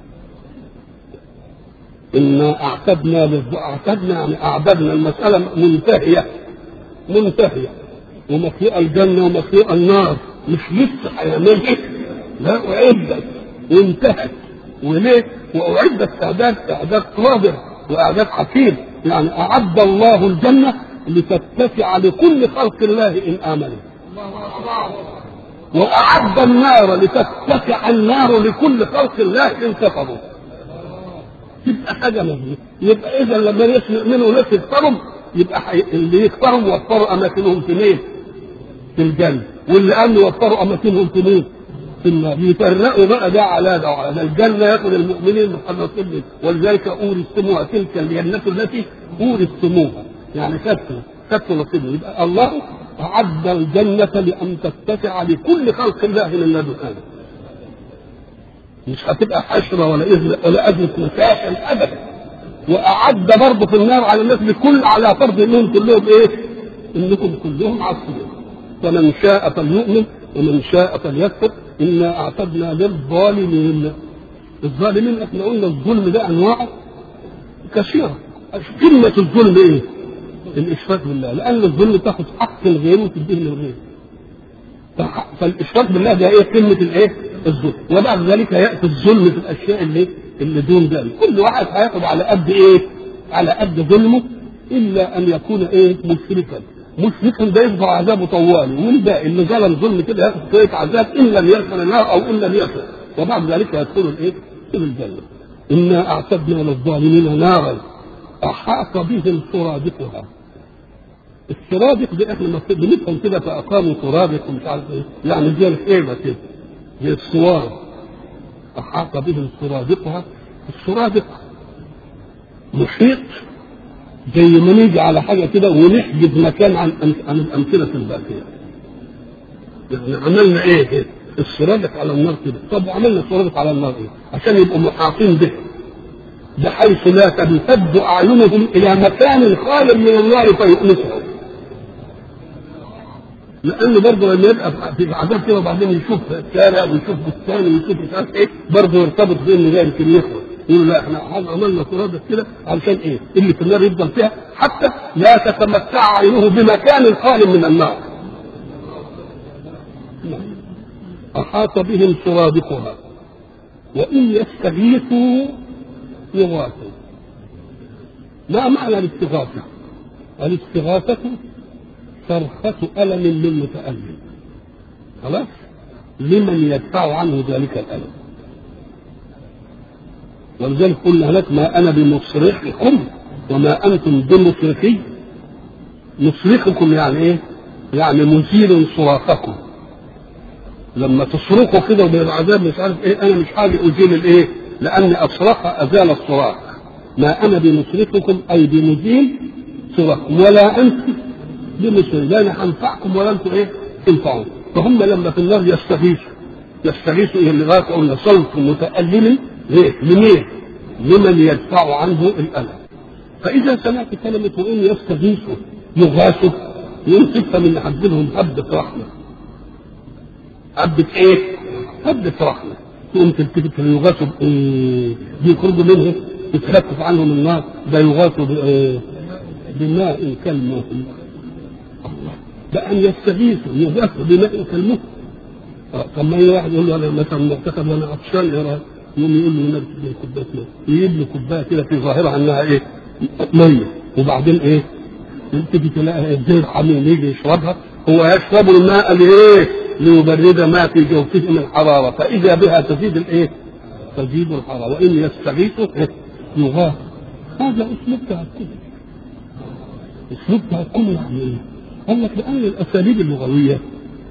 إنا أعتدنا للظ... أعتدنا يعني أعددنا المسألة منتهية منتهية ومخلوق الجنة ومخلوق النار مش لسه هيعملها لا أعدت وانتهت وليه؟ وأعدت إعداد إعداد قادر وإعداد حكيم يعني أعد الله الجنة لتتسع لكل خلق الله إن آمنوا وأعد النار لتتسع النار لكل خلق الله إن كفروا تبقى حاجة مهمة يبقى إذا لما ناس يؤمنوا ناس يكفروا يبقى حي... اللي يكفروا وفروا أماكنهم في مين؟ في الجنة واللي قالوا وفروا اماكنهم تموت في النار يفرقوا بقى ده على ده وعلى ده الجنه ياخذ المؤمنين المخلصين ولذلك اورثتموها تلك الجنه التي اورثتموها يعني خدتوا خدتوا نصيبهم يبقى الله اعد الجنه لان تتسع لكل خلق الله من لدن ادم مش هتبقى حشره ولا اذن ولا اذن مساكن ابدا واعد برضه في النار على الناس بكل على فرض انهم كلهم ايه؟ انكم كلهم عصيين فمن شاء فليؤمن ومن شاء فليكفر انا اعتدنا للظالمين الظالمين احنا قلنا الظلم ده انواعه كثيره قمه الظلم ايه؟ الاشراك بالله لان الظلم تاخذ حق الغير وتديه للغير فالاشراك بالله ده ايه قمه الايه؟ الظلم وبعد ذلك ياتي الظلم في الاشياء اللي اللي دون ذلك كل واحد هياخد على قد ايه؟ على قد ظلمه الا ان يكون ايه؟ مشركا مشركا ده يصبر عذابه طوالي والباقي اللي ظلم ظلم كده ياخد شويه عذاب ان لم يدخل النار او ان لم يدخل وبعد ذلك يدخل الايه؟ الى الجنه انا اعتدنا للظالمين نارا احاط بهم سرادقها السرادق دي احنا بنفهم كده فاقاموا سرادق ومش عارف ايه يعني زي الخيمه كده زي الصوار احاط بهم سرادقها السرادق محيط زي ما نيجي على حاجه كده ونحجز مكان عن عن الامثله الباقيه يعني عملنا ايه كده السرادق على النار كده طب وعملنا السرادق على النار ايه عشان يبقوا محاطين به بحيث لا تمتد اعينهم الى مكان خال من النار فيؤنسهم لان برضه لما يبقى في عذاب كده وبعدين يشوف شارع ويشوف بستان ويشوف مش عارف ايه برضه يرتبط بان ده يمكن يخرج يقولوا لا احنا عملنا سرادق كده علشان ايه؟ اللي في النار يفضل فيها حتى لا تتمتع عينه بمكان خال من النار. احاط بهم سرادقها وان يستغيثوا يغاثوا. ما معنى الاستغاثه؟ الاستغاثه صرخة ألم للمتألم خلاص لمن يدفع عنه ذلك الألم ولذلك قلنا لك ما أنا بمصرخكم وما أنتم بمصرخي مصرخكم يعني إيه؟ يعني مزيل صراخكم لما تصرخوا كده وبالعذاب مش عارف ايه انا مش حاجه ازيل الايه؟ لان اصرخ ازال الصراخ ما انا بمصرخكم اي بمزيل صراخكم ولا انتم بمثل لا انا هنفعكم ولا انتم ايه تنفعون فهم لما في النار يستغيثوا يستغيثوا الى لغايه قلنا صوت متألم ليه؟ لمين؟ لمن يدفع عنه الألم فإذا سمعت كلمة وإن يستغيثوا يغاثوا يوم تفهم إن حدلهم هبة رحمة هبة إيه؟ هبة رحمة تقوم تلتفت يغاثوا بإيه؟ بيخرجوا منه يتخفف عنهم النار ده يغاثوا بإيه؟ بماء كالمهل الله بأن يستغيثوا يغاثوا بماء كالمهل طب ما اي واحد يقول له انا مثلا معتقد وانا عطشان يا راجل يقوم يقول له النبي تجيب كوبايه ميه يجيب له كوبايه كده في ظاهرها انها ايه؟ ميه وبعدين ايه؟ تيجي تلاقيها زي الحميم يجي يشربها هو يشرب الماء لايه؟ ليبرد ما في جوفه من الحراره فاذا بها تزيد الايه؟ تزيد الحراره وان يستغيثوا إيه؟ يغاث هذا اسلوب تهكم اسلوب تهكم يعني ايه؟ قال لك لان الاساليب اللغويه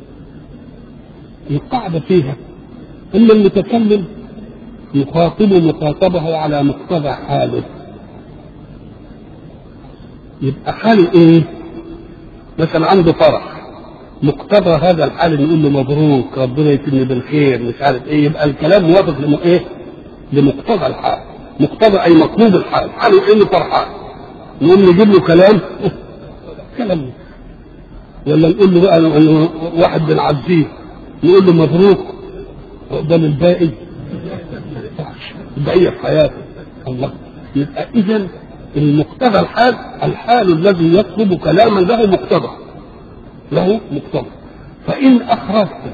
القاعدة فيها أن المتكلم يخاطب مخاطبه على مقتضى حاله يبقى حاله إيه؟ مثلا عنده فرح مقتضى هذا الحال نقول له مبروك ربنا يتم بالخير مش عارف ايه يبقى الكلام موافق لم ايه؟ لمقتضى الحال مقتضى اي مطلوب الحال حاله انه فرحان نقوم نجيب له كلام كلام ولا نقول له بقى واحد بنعزيه نقول له مبروك قدام الباقي البقية في حياته الله يبقى إذا المقتضى الحال الحال الذي يطلب كلاما له مقتضى له مقتضى فإن أخرجت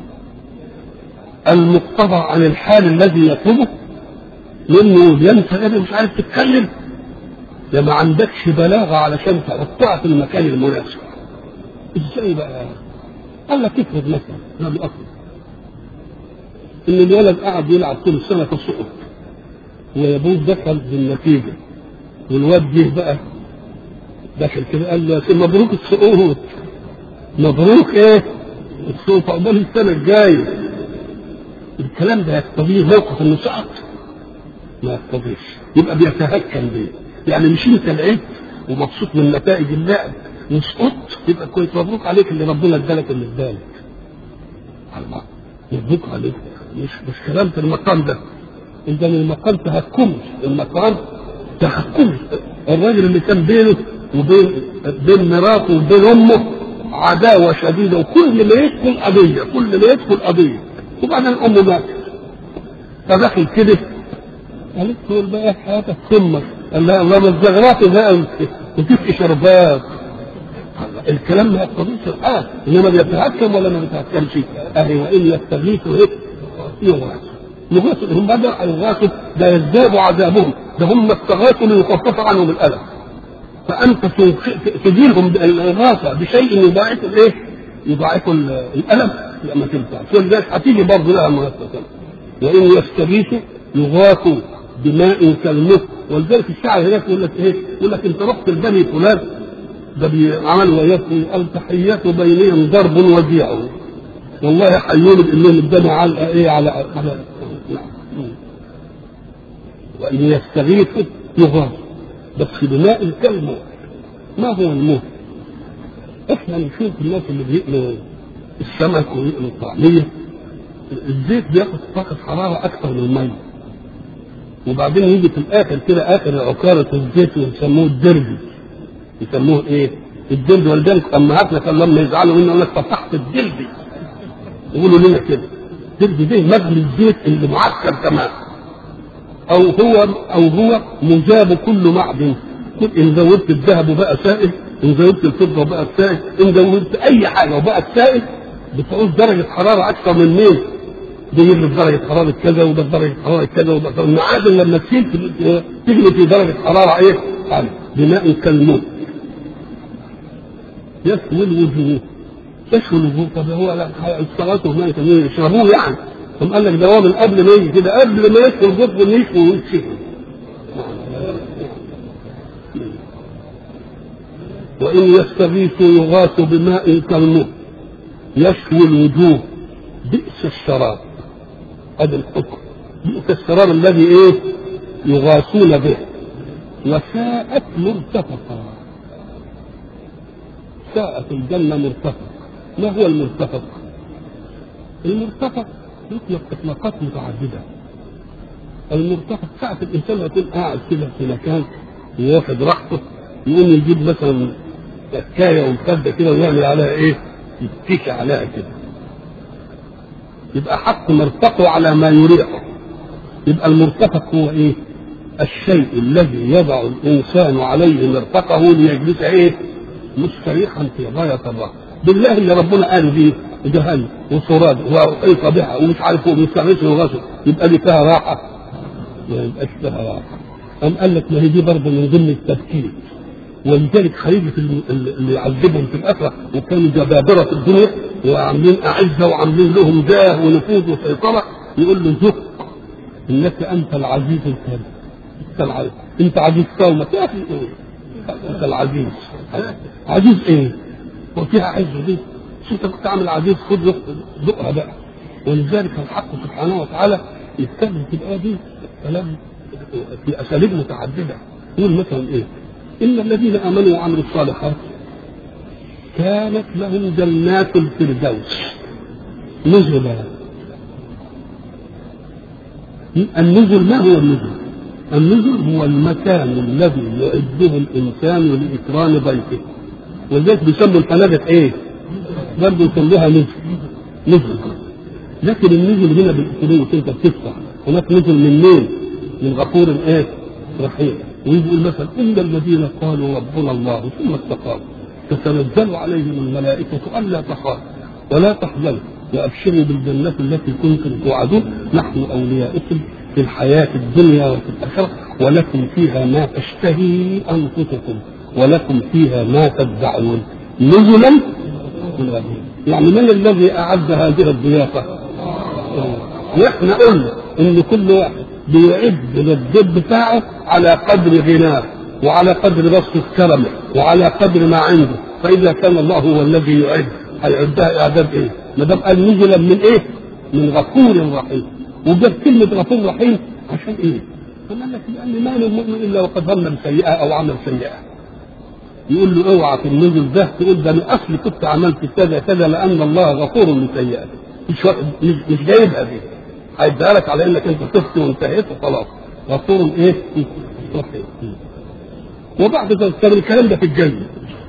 المقتضى عن الحال الذي يطلبه لأنه ينسى أنا مش عارف تتكلم ده ما عندكش بلاغة علشان تحطها في المكان المناسب ازاي بقى قال لك افرض مثلا هذا الاصل ان الولد قاعد يلعب طول السنه فسقط وابوه دخل بالنتيجه والواد جه بقى دخل كده قال له مبروك السقوط مبروك ايه السوف عقبال السنه الجايه الكلام ده يقتضيه موقف انه سقط ما يقتضيش يبقى بيتهكم بيه يعني مش انت لعبت ومبسوط من نتائج اللعب وسقطت يبقى كويس مبروك عليك اللي ربنا ادالك اللي ادالك الله مبروك عليك مش مش كلام في المقام ده اذا المقام تهكمش المقام تهكمش الراجل اللي كان بينه وبين بين مراته وبين امه عداوه شديده وكل ما يدخل قضيه كل ما يدخل قضيه وبعدين امه ماتت فدخل كده قالت له بقى حياتك ثم قال لها الله ما الزغرات بقى وتبقي شربات الكلام ما يقتضيش الحال انما بيتهكم ولا ما بيتهكمش اهي وان يستغيثوا هيك يغاثوا يغاثوا هم بدأوا يغاثوا ده يزداد عذابهم ده هم استغاثوا ليخفف عنهم الالم فانت تجيلهم الاغاثه بشيء يضاعف الايه؟ يضاعف الالم لا ما تنفعش ولذلك هتيجي برضه لها مناسبه وان يستغيثوا يغاثوا بماء كالمهل ولذلك الشاعر هناك يقول لك ايه؟ يقول لك انت رحت لبني فلان ده بيعملوا وياك التحيات بينهم ضرب وجيع والله حيون بانهم اداني علقه ايه على على وان يستغيثوا يغاثوا بس بماء كالمهل ما هو المهل؟ احنا نشوف الناس اللي بيقلوا السمك ويقلوا الطعميه الزيت بياخد طاقه حراره اكثر من الميه وبعدين يجي في الاخر كده اخر عكاره الزيت ويسموه الدربي يسموه ايه؟ الدربي ولذلك امهاتنا كان لما يزعلوا منه يقول لك فتحت الدربي يقولوا لنا كده الدربي ده مغلي الزيت اللي معسكر تمام او هو او هو مجاب كل معدن ان زودت الذهب وبقى سائل ان زودت الفضه وبقت سائل ان زودت اي حاجه وبقت سائل بتعوز درجه حراره اكثر من مين؟ بيجيب لك درجه حراره كذا وده درجه حراره كذا وده المعادن لما تسيل تغلي في درجه حراره ايه؟ عالية بماء كالموت يسوي الوجوه يسوي الوجوه طب هو لا اشتغلته هناك يشربوه يعني ثم قال لك ده هو من قبل ما يجي كده قبل ما يدخل جبن يشوي ويتشفي وإن يستغيثوا يغاثوا بماء كالمهل يشوي الوجوه بئس الشراب هذا الحكم بئس الشراب الذي ايه يغاثون به وساءت مرتفقا ساءت الجنة مرتفق ما هو المرتفق المرتفق يطلق اطلاقات متعددة المرتفق ساعة الإنسان يكون قاعد كده في مكان وواخد راحته يقوم يجيب مثلا تكاية ومخدة كده ويعمل عليها ايه؟ يتكي عليها كده. يبقى حق مرتقه على ما يريحه. يبقى المرتفق هو ايه؟ الشيء الذي يضع الانسان عليه مرتقه ليجلس ايه؟ مستريحا في غاية الراحة. بالله اللي ربنا قال فيه جهنم وصراد وحيط بها ومش عارف هو مستغيث وغسل يبقى دي فيها راحة. ما يبقاش فيها راحة. قام قال لك ما هي دي برضه من ضمن التفكير. ولذلك خليفة اللي يعذبهم في الآخرة وكانوا جبابرة في الدنيا وعاملين أعزة وعاملين لهم جاه ونفوذ وسيطرة يقول له ذق إنك أنت العزيز الكريم أنت العزيز أنت عزيز قومك يا أخي إيه؟ أنت العزيز عزيز إيه؟ وفيها عزة دي شو أنت كنت عامل عزيز خد ذقها بقى ولذلك الحق سبحانه وتعالى يتكلم في الآية دي كلام في أساليب متعددة يقول مثلا إيه؟ إن الذين آمنوا وعملوا الصالحات كانت لهم جنات الفردوس نزلا النزل ما هو النزل؟ النزل هو المكان الذي يعده الإنسان لإكرام ضيفه ولذلك بيسموا الفنادق إيه؟ برضه يسموها نزل نزل لكن النزل هنا بالأسلوب أنت بتدفع هناك نزل من مين؟ من غفور إيه؟ رحيم ويقول مثلا إن الذين قالوا ربنا الله ثم استقاموا تتنزل عليهم الملائكة ألا تخافوا ولا تحزنوا وأبشروا بالجنة التي كنتم توعدون نحن أولياؤكم في الحياة الدنيا وفي الآخرة ولكم فيها ما تشتهي أنفسكم ولكم فيها ما تدعون نزلا من غير يعني من الذي أعد هذه الضيافة؟ واحنا قلنا ان كل واحد بيعد للضيف بتاعه على قدر غناه وعلى قدر بسط كرمه وعلى قدر ما عنده فاذا كان الله هو الذي يعد هيعدها اعداد ايه؟ ما دام قال نزلا من ايه؟ من غفور رحيم وجاب كلمه غفور رحيم عشان ايه؟ قال لك لان ما من مؤمن الا وقد ظن بسيئه او عمل سيئه يقول له اوعى في النزل ده تقول ده انا اصلي كنت عملت كذا كذا لان الله غفور لسيئاتي مش مش, مش جايبها دي هيديها لك على انك انت طفت وانتهيت وخلاص غفور ايه؟ رحيم وبعد ذلك كان الكلام ده في الجنه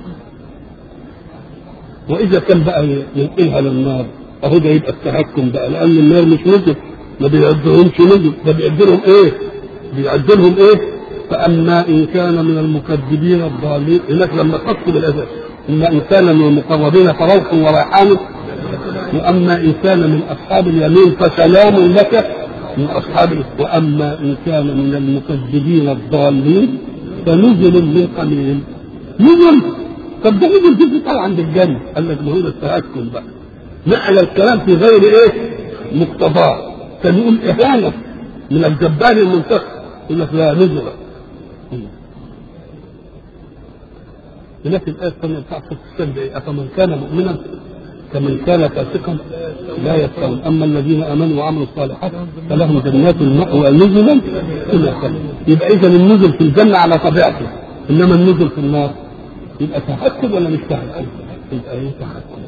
واذا كان بقى ينقلها للنار اهو ده يبقى التهكم بقى لان النار مش نزل ما بيعدهمش نزل ده بيعدلهم ايه؟ بيعدلهم ايه؟ فاما ان كان من المكذبين الضالين هناك لما خصوا بالاسف اما ان كان من المقربين فروح وريحان واما ان كان من اصحاب اليمين فسلام لك من اصحاب واما ان كان من المكذبين الضالين فنزل من حميم نزل طب ده نزل في بتاع عند الجنة قال لك ما هو ده التهكم بقى نقل الكلام في غير ايه مقتضاه كان يقول اهانه من الجبار المنتخب يقول لك لا نزل هناك الآية الثانية بتاعت السجدة إيه؟ أفمن كان مؤمنا كمن كان فاسقا لا يستوون أما الذين آمنوا وعملوا الصالحات فلهم جنات المأوى نزلا بما كانوا يبقى إذا النزل في الجنة على طبيعته إنما النزل في النار يبقى تحكم ولا مش تحكم؟ يبقى ايه تحكم؟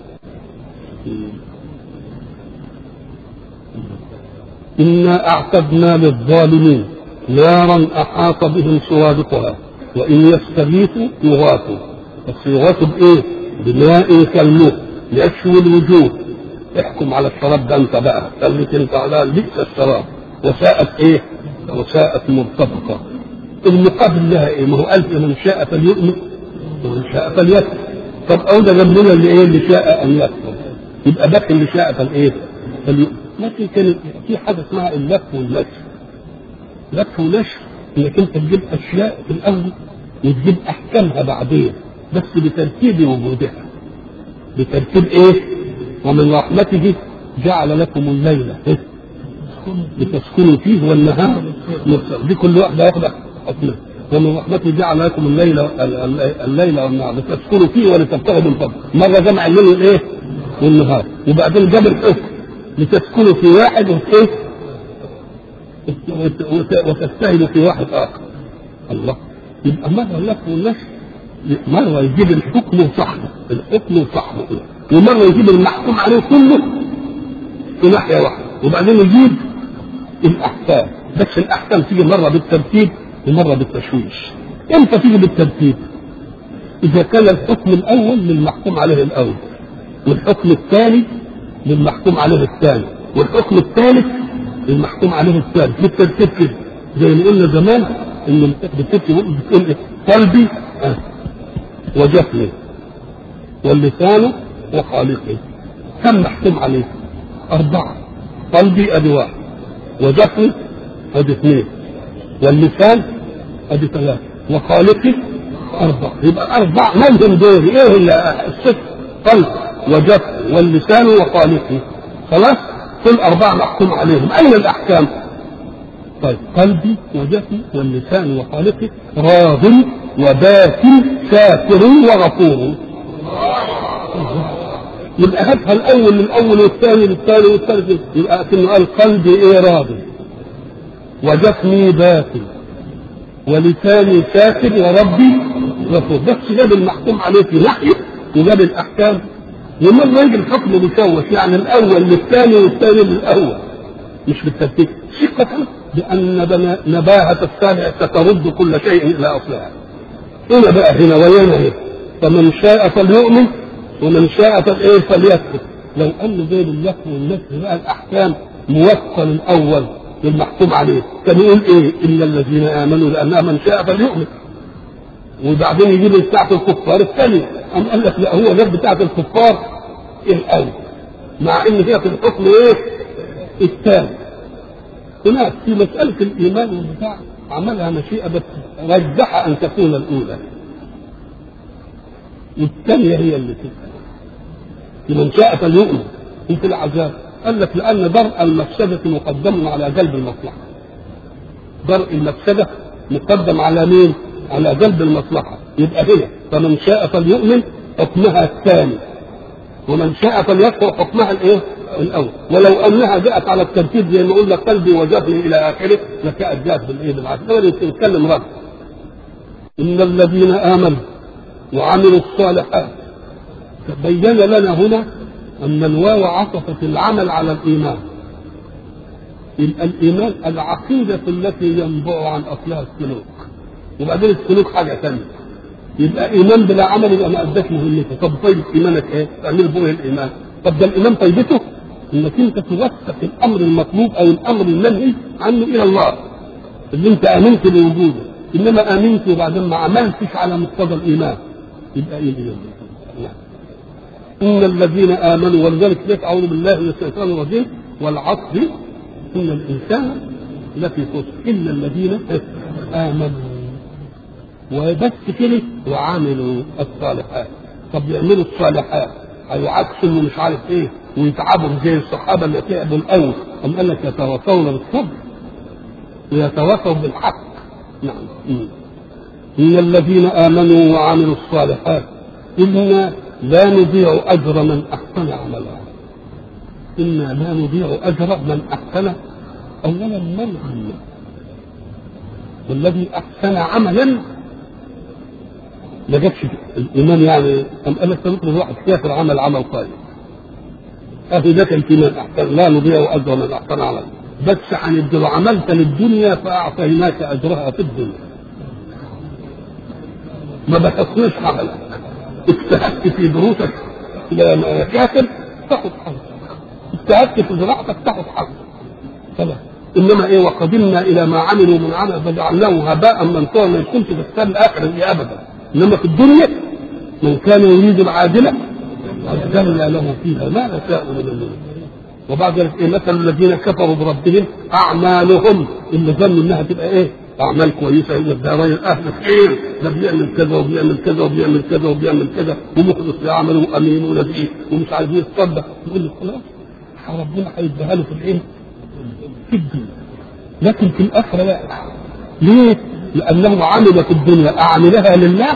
إنا أعتدنا للظالمين نارا أحاط بهم سرادقها وإن يستغيثوا يغاثوا بس يغاثوا بإيه؟ بماء كالموت يشوي الوجوه احكم على الشراب ده أنت بقى خليك أنت على بئس الشراب وساءت إيه؟ وساءت مرتفقة المقابل لها إيه؟ ما هو قال من شاء فليؤمن ومن شاء فليكفر طب او ده جاب لنا اللي ايه اللي شاء ان يكفر يبقى ده اللي شاء فالايه فليؤمن لكن كان في حاجه اسمها اللف والنشر لف ونشر انك انت تجيب اشياء في الاول وتجيب احكامها بعدين بس بترتيب وجودها بترتيب ايه ومن رحمته جعل لكم الليل إيه؟ لتسكنوا فيه والنهار مبصر دي كل واحده واخده حكمها ومن رحمته جعل لكم الليل الليل والنهار لتسكنوا فيه ولتبتغوا من فضله مره جمع الليل والايه والنهار وبعدين جاب الحكم لتسكنوا في واحد وايه وتجتهدوا في واحد اخر الله يبقى مره اللف والنشر مره يجيب الحكم وصاحبه الحكم وصاحبه ومره يجيب المحكوم عليه كله في ناحيه واحده وبعدين يجيب الاحكام بس الاحكام تيجي مره بالترتيب ومره بالتشويش امتى تيجي بالترتيب اذا كان الحكم الاول للمحكوم عليه الاول والحكم الثاني للمحكوم عليه الثاني والحكم الثالث للمحكوم عليه الثالث بالترتيب كده زي ما قلنا زمان ان بتبكي بتقول ايه قلبي آه. وجفني واللسان وخالقي كم محكوم عليه أربعة قلبي أدي واحد وجفني أدي اثنين واللسان أدي ثلاثة وخالقي أربعة يبقى أربع من هم دول إيه الست قلب وجفن واللسان وخالقي خلاص كل أربعة محكوم عليهم أين الأحكام؟ طيب قلبي وجفني واللسان وخالقي راض وباك شاكر وغفور يبقى هاتها الاول للاول والثاني للثاني والثالث يبقى كأنه قال قلبي ايه راضي وجفني باكي ولساني ساكن وربي غفور بس جاب المحكوم عليه في ناحيه وجاب الاحكام ومرة يجي الحكم مشوش يعني الاول للثاني والثاني للاول مش بالترتيب ثقة بأن نباهة السامع سترد كل شيء إلى أصلها. هنا بقى هنا ويانا هنا فمن شاء فليؤمن ومن شاء فالايه فليكفر لو قال زي اللف والنسل بقى الاحكام موفقه للاول للمحكوم عليه كان يقول ايه الا الذين امنوا لانها من شاء فليؤمن وبعدين يجيب بتاعه الكفار الثانيه قام قال لك لا هو جاب بتاعه الكفار الاول مع ان هي في الحكم ايه الثاني هناك في مساله الايمان والبتاع عملها مشيئه بس رجح ان تكون الاولى والثانية هي اللي تبقى لمن شاء فليؤمن في العذاب قال لك لأن درء المفسدة مقدم على جلب المصلحة درء المفسدة مقدم على مين؟ على جلب المصلحة يبقى هنا فمن شاء فليؤمن حكمها الثاني ومن شاء فليذكر حكمها الايه؟ الاول ولو انها جاءت على الترتيب زي ما قلنا قلبي وجهني الى اخره لكانت جاءت بالايه بالعكس ده نتكلم رد ان الذين امنوا وعملوا الصالحات بين لنا هنا ان الواو عطفت العمل على الايمان يبقى الايمان العقيده التي ينبع عن اصلها السلوك وبعدين السلوك حاجه ثانيه يبقى ايمان بلا عمل يبقى ما اداش مهمته طب طيب ايمانك ايه؟ تعمل به الايمان طب ده الايمان طيبته انك انت توثق الامر المطلوب او الامر المنهي عنه الى الله اللي انت امنت بوجوده انما امنت وبعدين ما عملتش على مقتضى الايمان يبقى ايه الايمان؟ ان الذين امنوا ولذلك ليك اعوذ بالله من الشيطان الرجيم والعصر ان الانسان لفي خسر الا الذين امنوا وبس كده وعملوا الصالحات طب يعملوا الصالحات هيعكسوا مش عارف ايه ويتعبوا زي الصحابه اللي تعبوا الاول أم قال لك يتواصون بالصبر ويتواصوا بالحق نعم مم. إن الذين آمنوا وعملوا الصالحات إنا لا نضيع أجر من أحسن عملا إنا لا نضيع أجر من أحسن أولا من عمل والذي أحسن عملا ما جابش الإيمان يعني أم قال لك ممكن الواحد كافر عمل عمل طيب أهي ده كان في من أحسن لا نضيع أجر من أحسن عملا بس هندي له عملت للدنيا فأعطيناك أجرها في الدنيا ما بحثناش عملك اجتهدت في دروسك الى مكاتب تاخد حظ اجتهدت في زراعتك تاخد حظ خلاص انما ايه وقدمنا الى ما عملوا من عمل فجعلناه هباء منثورا ما يكونش في السنه الاخره دي ابدا انما في الدنيا من كان يريد العاجله عجلنا له فيها ما نشاء من الملك وبعد ذلك ايه مثل الذين كفروا بربهم اعمالهم اللي ظنوا انها تبقى ايه اعمال كويسه يقول ده راجل اهل خير ده بيعمل كذا وبيعمل كذا وبيعمل كذا وبيعمل كذا ومخلص يعمل وامين ونبي ومش عارف يتصدق يقول لك خلاص ربنا هيديها له في الايه؟ في الدنيا لكن في الاخره لا ليه؟ لانه عمل في الدنيا اعملها لله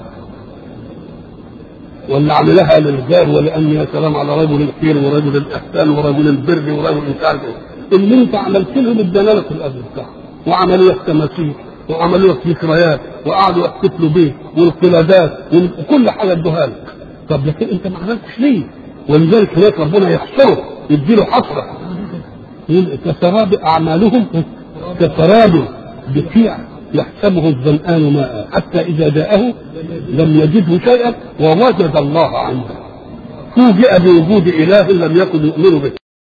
ولا عملها للجار ولان يا سلام على رجل الخير ورجل الاحسان ورجل البر ورجل مش عارف ايه اللي انت عملت له الدلاله في الاجر بتاعه وعملوا لك تماثيل وعملوا لك ذكريات وقعدوا يحتفلوا بيه والقلادات وكل حاجه ادوها لك طب لكن انت ما عملتش ليه؟ ولذلك هناك ربنا يحصره يديله حسره كسراب اعمالهم كسراب بقيع يحسبه الظمآن ماء حتى إذا جاءه لم يجده شيئا ووجد الله عنده فوجئ بوجود إله لم يكن يؤمن به